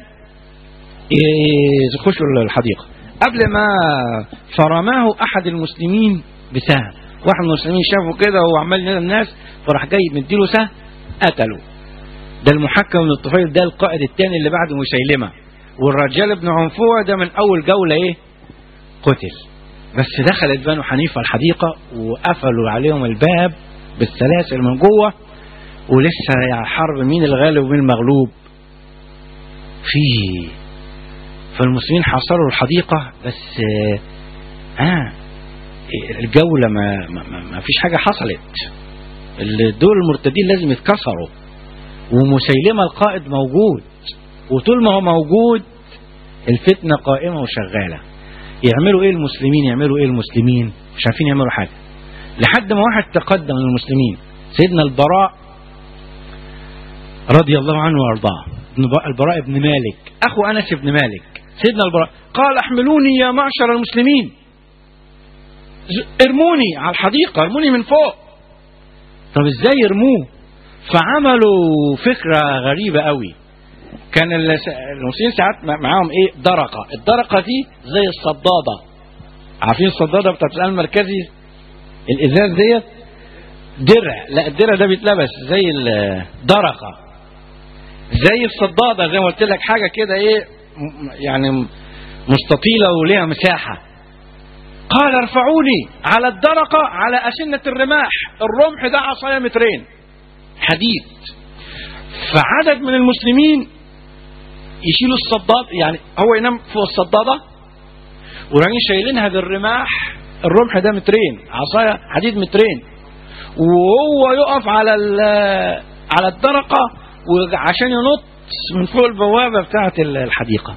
Speaker 3: ي- يخشوا الحديقة قبل ما فرماه أحد المسلمين بسهم واحد من المسلمين شافه كده وهو عمال ينادي الناس فراح جاي مديله سهم قتله ده المحكم من الطفيل ده القائد الثاني اللي بعد مسيلمة والرجال ابن عنفوة ده من أول جولة إيه قتل بس دخلت بنو حنيفة الحديقة وقفلوا عليهم الباب بالسلاسل من جوه ولسه يا حرب مين الغالب ومين المغلوب في فالمسلمين حاصروا الحديقة بس آه آه، الجولة ما, ما, ما, ما فيش حاجة حصلت دول المرتدين لازم يتكسروا ومسيلمة القائد موجود وطول ما هو موجود الفتنة قائمة وشغالة يعملوا ايه المسلمين يعملوا ايه المسلمين مش عارفين يعملوا حاجة لحد ما واحد تقدم من المسلمين سيدنا البراء رضي الله عنه وارضاه ابن ب- البراء بن مالك اخو انس بن مالك سيدنا البراء قال احملوني يا معشر المسلمين ز- ارموني على الحديقة ارموني من فوق طب ازاي يرموه فعملوا فكرة غريبة قوي كان الس- المسلمين ساعات مع- معاهم ايه درقة الدرقة دي زي الصدادة عارفين الصدادة بتاعت الآن المركزي الإزاز ديت درع لا الدرع ده بيتلبس زي الدرقة زي الصدادة زي ما قلت لك حاجة كده ايه م- يعني م- مستطيلة وليها مساحة قال ارفعوني على الدرقة على أسنة الرماح الرمح ده عصاية مترين حديد فعدد من المسلمين يشيلوا الصداد يعني هو ينام فوق الصدادة وراجعين شايلينها بالرماح الرمح ده مترين عصاية حديد مترين وهو يقف على ال- على الدرقة وعشان ينط من فوق البوابة بتاعة الحديقة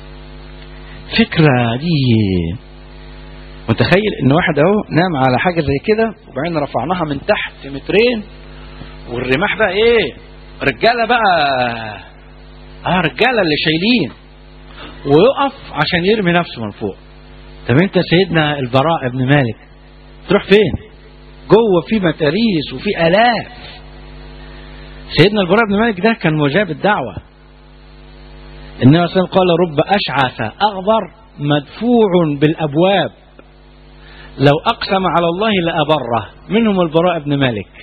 Speaker 3: فكرة دي متخيل ان واحد اهو نام على حاجة زي كده وبعدين رفعناها من تحت مترين والرماح بقى ايه رجالة بقى اه رجاله اللي شايلين ويقف عشان يرمي نفسه من فوق طب انت سيدنا البراء ابن مالك تروح فين جوه في متاريس وفي الاف سيدنا البراء بن مالك ده كان مجاب الدعوه النبي صلى الله عليه وسلم قال رب اشعث اغبر مدفوع بالابواب لو اقسم على الله لابره منهم البراء بن مالك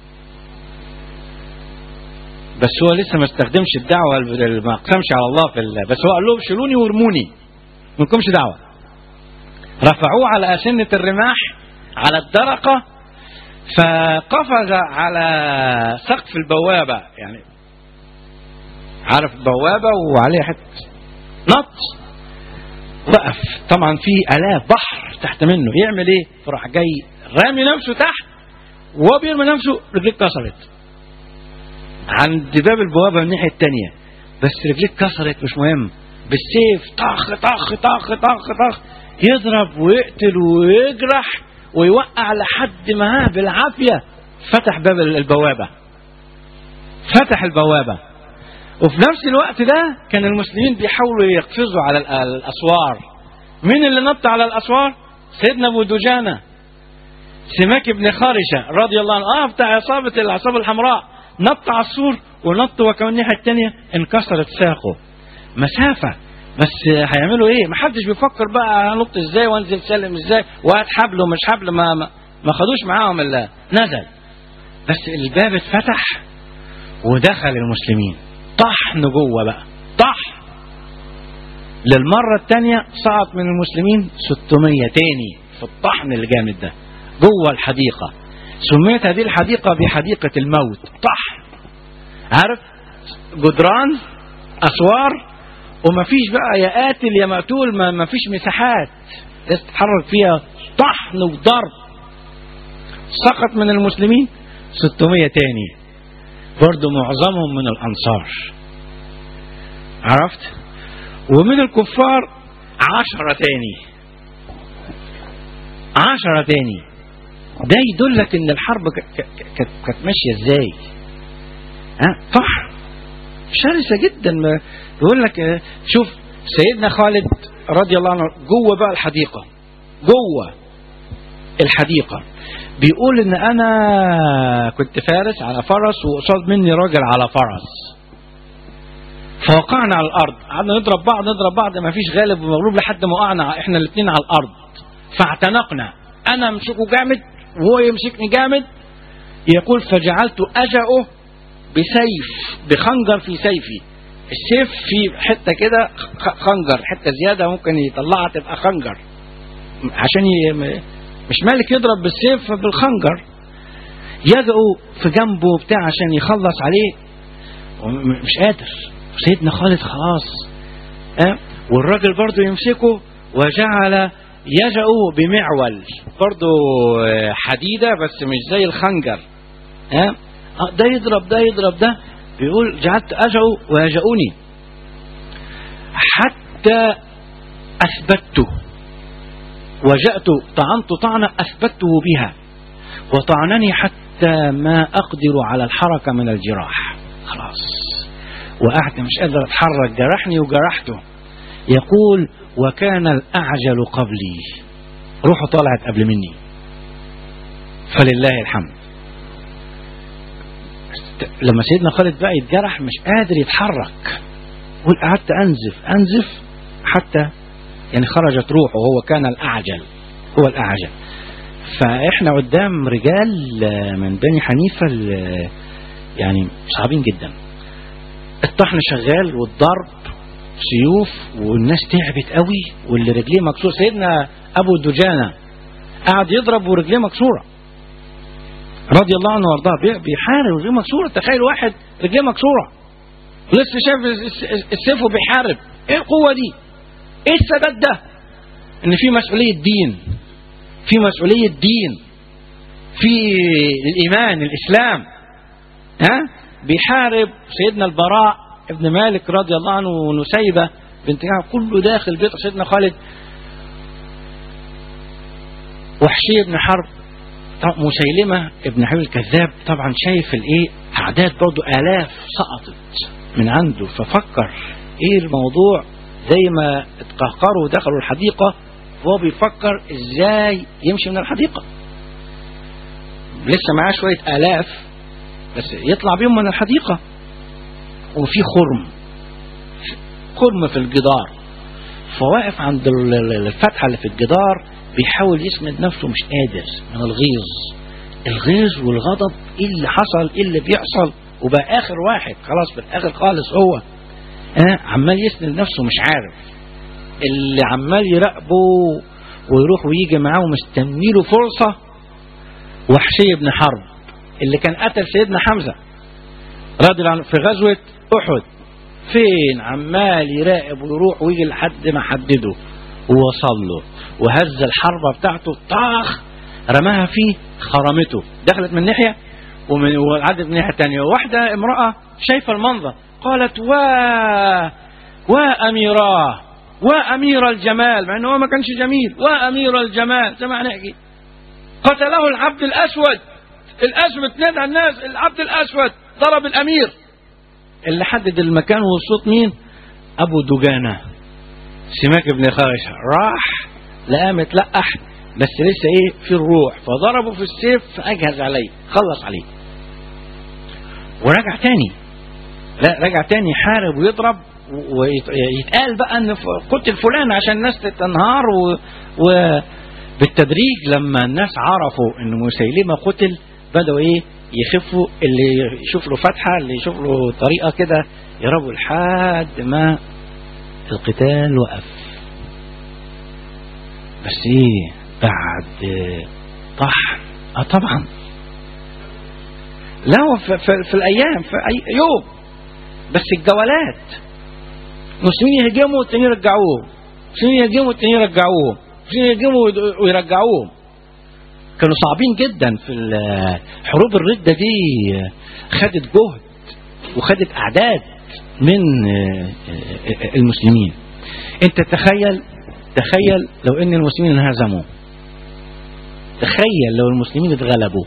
Speaker 3: بس هو لسه ما استخدمش الدعوه ما اقسمش على الله في الله بس هو قال لهم شيلوني وارموني ما لكمش دعوه رفعوه على أسنة الرماح على الدرقة فقفز على سقف البوابة يعني عارف بوابة وعليها حتة نط وقف طبعا في آلاف بحر تحت منه يعمل ايه فراح جاي رامي نفسه تحت وهو بيرمي نفسه رجليه اتكسرت عند باب البوابة من الناحية التانية بس رجليه اتكسرت مش مهم بالسيف طخ طخ طخ طخ طخ يضرب ويقتل ويجرح ويوقع لحد ما بالعافية فتح باب البوابة فتح البوابة وفي نفس الوقت ده كان المسلمين بيحاولوا يقفزوا على الأسوار مين اللي نط على الأسوار سيدنا أبو دجانة سماك بن خارشة رضي الله عنه اه بتاع عصابة العصابة الحمراء نط على السور ونط وكمان الناحية التانية انكسرت ساقه مسافة بس هيعملوا ايه ما حدش بيفكر بقى هنط ازاي وانزل سلم ازاي وهات حبل ومش حبل ما ما, ما خدوش معاهم الا نزل بس الباب اتفتح ودخل المسلمين طحن جوه بقى طحن للمرة الثانية سقط من المسلمين 600 تاني في الطحن الجامد ده جوه الحديقة سميت هذه الحديقة بحديقة الموت طحن عارف جدران أسوار وما فيش بقى يا قاتل يا مقتول ما, ما فيش مساحات تتحرك فيها طحن وضرب سقط من المسلمين 600 تاني برضو معظمهم من الأنصار عرفت ومن الكفار عشرة تاني عشرة تاني ده يدلك ان الحرب كانت ماشية ازاي ها طحن شرسة جدا يقول لك شوف سيدنا خالد رضي الله عنه جوه بقى الحديقة جوه الحديقة بيقول ان انا كنت فارس على فرس وقصاد مني راجل على فرس فوقعنا على الارض قعدنا نضرب بعض نضرب بعض ما فيش غالب ومغلوب لحد ما وقعنا احنا الاثنين على الارض فاعتنقنا انا امسكه جامد وهو يمسكني جامد يقول فجعلت اجأه بسيف بخنجر في سيفي السيف في حتة كده خنجر حتة زيادة ممكن يطلعها تبقى خنجر عشان ي... مش مالك يضرب بالسيف بالخنجر يدعو في جنبه بتاع عشان يخلص عليه مش قادر سيدنا خالد خلاص أه؟ والراجل برضه يمسكه وجعل يجأه بمعول برضه حديدة بس مش زي الخنجر أه؟ ده يضرب ده يضرب ده بيقول جعلت أجعوا ويجؤوني حتى أثبته وجأت طعنت طعنة أثبته بها وطعنني حتى ما أقدر على الحركة من الجراح خلاص وقعت مش قادر أتحرك جرحني وجرحته يقول وكان الأعجل قبلي روحه طلعت قبل مني فلله الحمد لما سيدنا خالد بقى يتجرح مش قادر يتحرك قول قعدت انزف انزف حتى يعني خرجت روحه وهو كان الاعجل هو الاعجل فاحنا قدام رجال من بني حنيفه يعني صعبين جدا الطحن شغال والضرب سيوف والناس تعبت قوي واللي رجليه مكسور سيدنا ابو دجانه قعد يضرب ورجليه مكسوره رضي الله عنه وارضاه بيحارب رجليه مكسوره تخيل واحد رجليه مكسوره لسه شاف السيف وبيحارب ايه القوه دي ايه الثبات ده ان في مسؤوليه دين في مسؤوليه دين في الايمان الاسلام ها بيحارب سيدنا البراء ابن مالك رضي الله عنه ونسيبه بنت كعب كله داخل بيت سيدنا خالد وحشي بن حرب طب مسيلمة ابن حبيب الكذاب طبعا شايف الايه اعداد برضه الاف سقطت من عنده ففكر ايه الموضوع زي ما اتقهقروا ودخلوا الحديقة وهو بيفكر ازاي يمشي من الحديقة لسه معاه شوية الاف بس يطلع بيهم من الحديقة وفي خرم خرم في الجدار فواقف عند ال- ال- الفتحة اللي في الجدار بيحاول يسند نفسه مش قادر من الغيظ الغيظ والغضب ايه اللي حصل ايه اللي بيحصل وبقى اخر واحد خلاص في الاخر خالص هو آه عمال يسند نفسه مش عارف اللي عمال يراقبه ويروح ويجي معاه ومستني له فرصة وحشي بن حرب اللي كان قتل سيدنا حمزة رضي الله عنه في غزوة أحد فين عمال يراقب ويروح ويجي لحد ما حدده ووصل له وهز الحربة بتاعته طاخ رماها فيه خرمته دخلت من ناحية ومن وعدت من ناحية تانية واحدة امرأة شايفة المنظر قالت وا وأميراه وأمير الجمال مع أنه هو ما كانش جميل وأمير الجمال زي ما هنحكي قتله العبد الأسود الأسود نادى الناس العبد الأسود ضرب الأمير اللي حدد المكان والصوت مين أبو دجانة سماك بن خارش راح لقاه متلقح بس لسه ايه في الروح فضربه في السيف فأجهز عليه خلص عليه ورجع تاني لا رجع تاني يحارب ويضرب ويتقال بقى ان ف- قتل فلان عشان الناس تنهار و... وبالتدريج لما الناس عرفوا ان مسيلمة قتل بدأوا ايه يخفوا اللي يشوف له فتحة اللي يشوف له طريقة كده يهربوا لحد ما القتال وقف بس ايه بعد آه، طحن اه طبعا لا هو في, في, في الايام في أي يوم بس الجولات مسلمين يهجموا والتانيين يرجعوهم مسلمين يهجموا والتانيين يرجعوهم مسلمين يهجموا ويد- ويرجعوهم كانوا صعبين جدا في ال- حروب الردة دي خدت جهد وخدت أعداد من آه، آه، المسلمين انت تخيل تخيل لو ان المسلمين انهزموا تخيل لو المسلمين اتغلبوا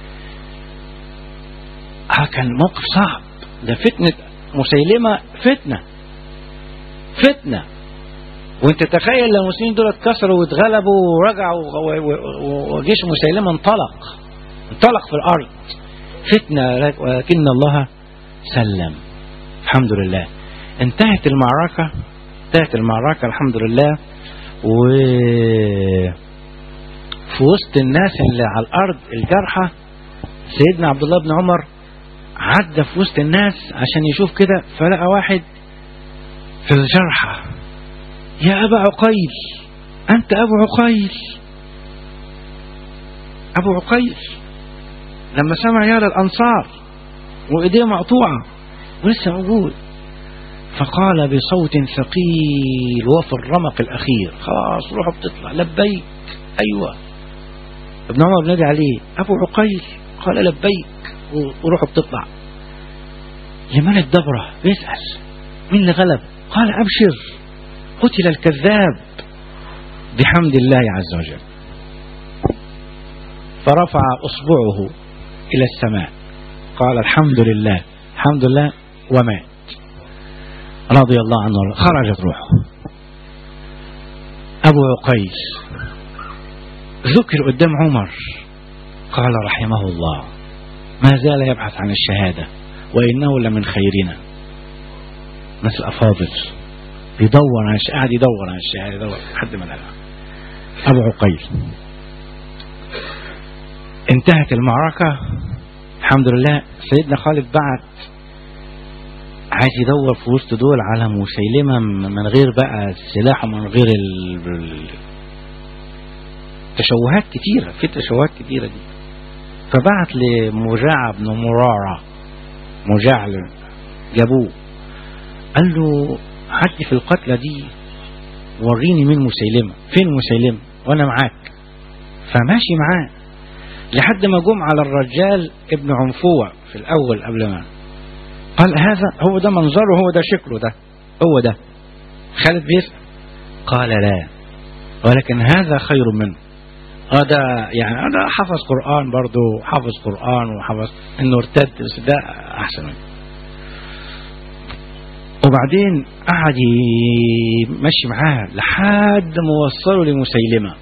Speaker 3: اه كان موقف صعب ده فتنة مسيلمة فتنة فتنة وانت تخيل لو المسلمين دول اتكسروا واتغلبوا ورجعوا و- و- و- وجيش مسيلمة انطلق انطلق في الارض فتنة ولكن الله سلم الحمد لله انتهت المعركة انتهت المعركة الحمد لله و في وسط الناس اللي على الارض الجرحى سيدنا عبد الله بن عمر عدى في وسط الناس عشان يشوف كده فلقى واحد في الجرحى يا أبا عقيل أنت أبو عقيل أبو عقيل لما سمع يا الأنصار وإيديه مقطوعة ولسه موجود فقال بصوت ثقيل وفي الرمق الأخير خلاص روحه بتطلع لبيك أيوة ابن عمر بنادي عليه أبو عقيل قال لبيك وروحه بتطلع لمن الدبرة بيسأل مين اللي غلب قال أبشر قتل الكذاب بحمد الله عز وجل فرفع أصبعه إلى السماء قال الحمد لله الحمد لله ومات رضي الله عنه خرجت روحه أبو عقيس ذكر قدام عمر قال رحمه الله ما زال يبحث عن الشهادة وإنه لمن خيرنا ناس الأفاضل بيدور عن قاعد يدور عن الشهادة يدور لحد ما لقى أبو عقيل انتهت المعركة الحمد لله سيدنا خالد بعت عايز يدور في وسط دول على مسيلمة من غير بقى السلاح ومن غير ال... تشوهات كتيرة في تشوهات كتيرة دي فبعت لمجاع بن مرارة مجاع جابوه قال له عدي في القتلى دي وريني مين مسيلمة فين مسيلمة وانا معاك فماشي معاه لحد ما جم على الرجال ابن عنفوة في الاول قبل ما قال هذا هو ده منظره هو ده شكله ده هو ده خالد بيسأل قال لا ولكن هذا خير منه هذا يعني انا حفظ قران برضه حافظ قران وحفظ انه ارتد بس ده احسن منه وبعدين قعد يمشي معاه لحد ما وصله لمسيلمه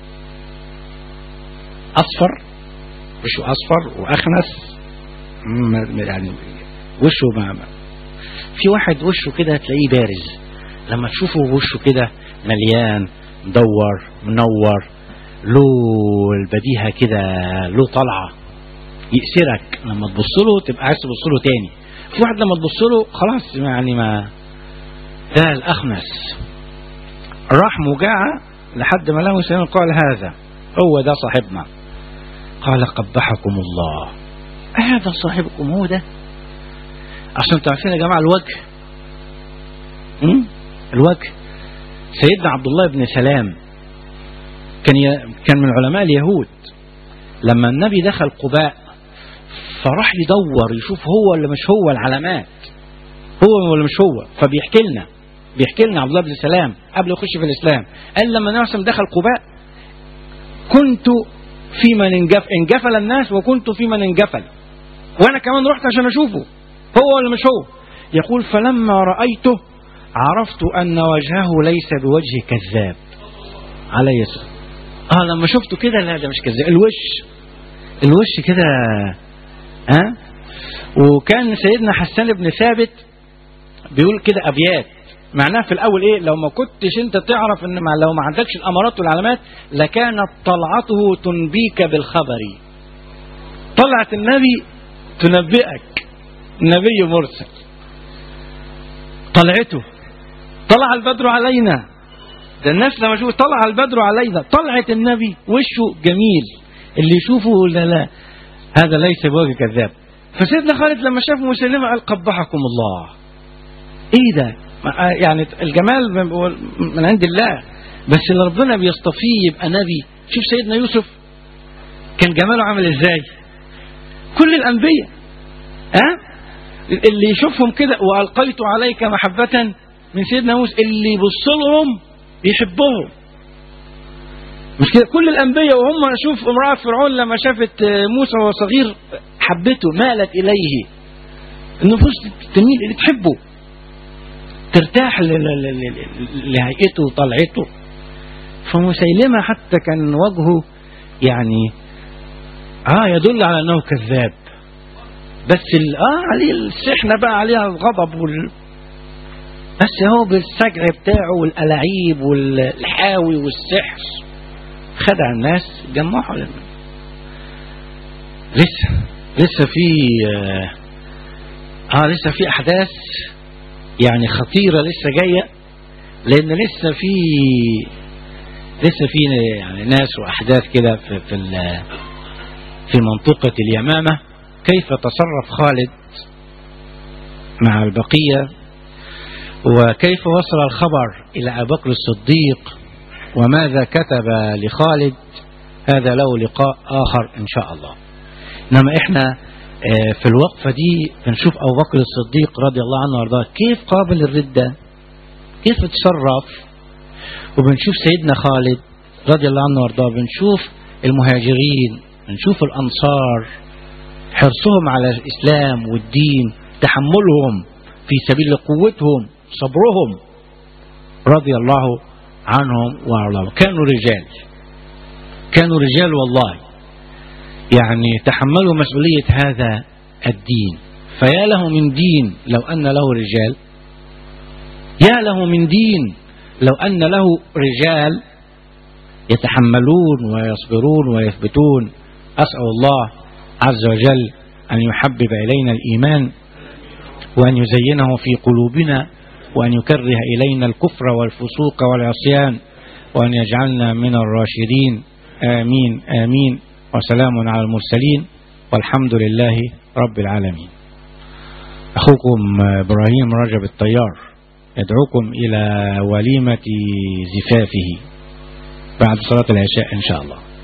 Speaker 3: اصفر وشه اصفر واخنس م- يعني وشه ما ما- في واحد وشه كده تلاقيه بارز لما تشوفه وشه كده مليان مدور منور له البديهة كده له طلعة يأسرك لما تبص له تبقى عايز تبص له تاني في واحد لما تبص له خلاص يعني ما ده الأخنس راح مجاعة لحد ما له سلام قال هذا هو ده صاحبنا قال قبحكم الله هذا صاحبكم هو ده عشان تعرفين يا جماعة الوجه م? الوجه سيدنا عبد الله بن سلام كان ي... كان من علماء اليهود لما النبي دخل قباء فراح يدور يشوف هو ولا مش هو العلامات هو ولا مش هو فبيحكي لنا بيحكي لنا عبد الله بن سلام قبل يخش في الاسلام قال لما النبي صلى الله عليه وسلم دخل قباء كنت في من انجف انجفل الناس وكنت في من انجفل وانا كمان رحت عشان اشوفه هو ولا مش هو يقول فلما رايته عرفت ان وجهه ليس بوجه كذاب عليه السلام اه لما شفته كده لا ده مش كذاب الوش الوش كده ها وكان سيدنا حسان بن ثابت بيقول كده ابيات معناها في الاول ايه لو ما كنتش انت تعرف ان مع لو ما عندكش الامارات والعلامات لكانت طلعته تنبيك بالخبر طلعت النبي تنبئك النبي مرسل طلعته طلع البدر علينا ده الناس لما يشوفوا طلع البدر علينا طلعت النبي وشه جميل اللي يشوفه لا لا هذا ليس بوجه كذاب فسيدنا خالد لما شاف مسلمة قال قبحكم الله ايه ده ما- يعني الجمال من- من عند الله بس اللي ربنا بيصطفيه يبقى نبي شوف سيدنا يوسف كان جماله عامل ازاي كل الانبياء ها اللي يشوفهم كده والقيت عليك محبه من سيدنا موسى اللي يبص لهم يحبهم مش كده كل الانبياء وهم شوف امراه فرعون لما شافت موسى وهو صغير حبته مالت اليه النفوس تميل اللي تحبه ترتاح ل- ل- ل- ل- لهيئته وطلعته فمسيلمة حتى كان وجهه يعني اه يدل على انه كذاب بس ال- اه عليه السحنة بقى عليها الغضب وال بس هو بالسجع بتاعه والالاعيب والحاوي والسحر خدع الناس جمعوا لنا لسه لسه في اه, آه لسه في احداث يعني خطيرة لسه جاية لأن لسه في لسه في يعني ناس وأحداث كده في في ال- في منطقة اليمامة كيف تصرف خالد مع البقية وكيف وصل الخبر إلى أبي بكر الصديق وماذا كتب لخالد هذا له لقاء آخر إن شاء الله إنما إحنا آه، في الوقفة دي بنشوف أبو بكر الصديق رضي الله عنه وارضاه كيف قابل الردة كيف تصرف وبنشوف سيدنا خالد رضي الله عنه وارضاه بنشوف المهاجرين بنشوف الأنصار حرصهم على الإسلام والدين تحملهم في سبيل قوتهم صبرهم رضي الله عنهم وارضاهم كانوا رجال كانوا رجال والله يعني تحملوا مسؤولية هذا الدين فيا له من دين لو أن له رجال يا له من دين لو أن له رجال يتحملون ويصبرون ويثبتون أسأل الله عز وجل أن يحبب إلينا الإيمان وأن يزينه في قلوبنا وأن يكره إلينا الكفر والفسوق والعصيان وأن يجعلنا من الراشدين آمين آمين وسلام على المرسلين والحمد لله رب العالمين أخوكم إبراهيم رجب الطيار يدعوكم إلى وليمة زفافه بعد صلاة العشاء إن شاء الله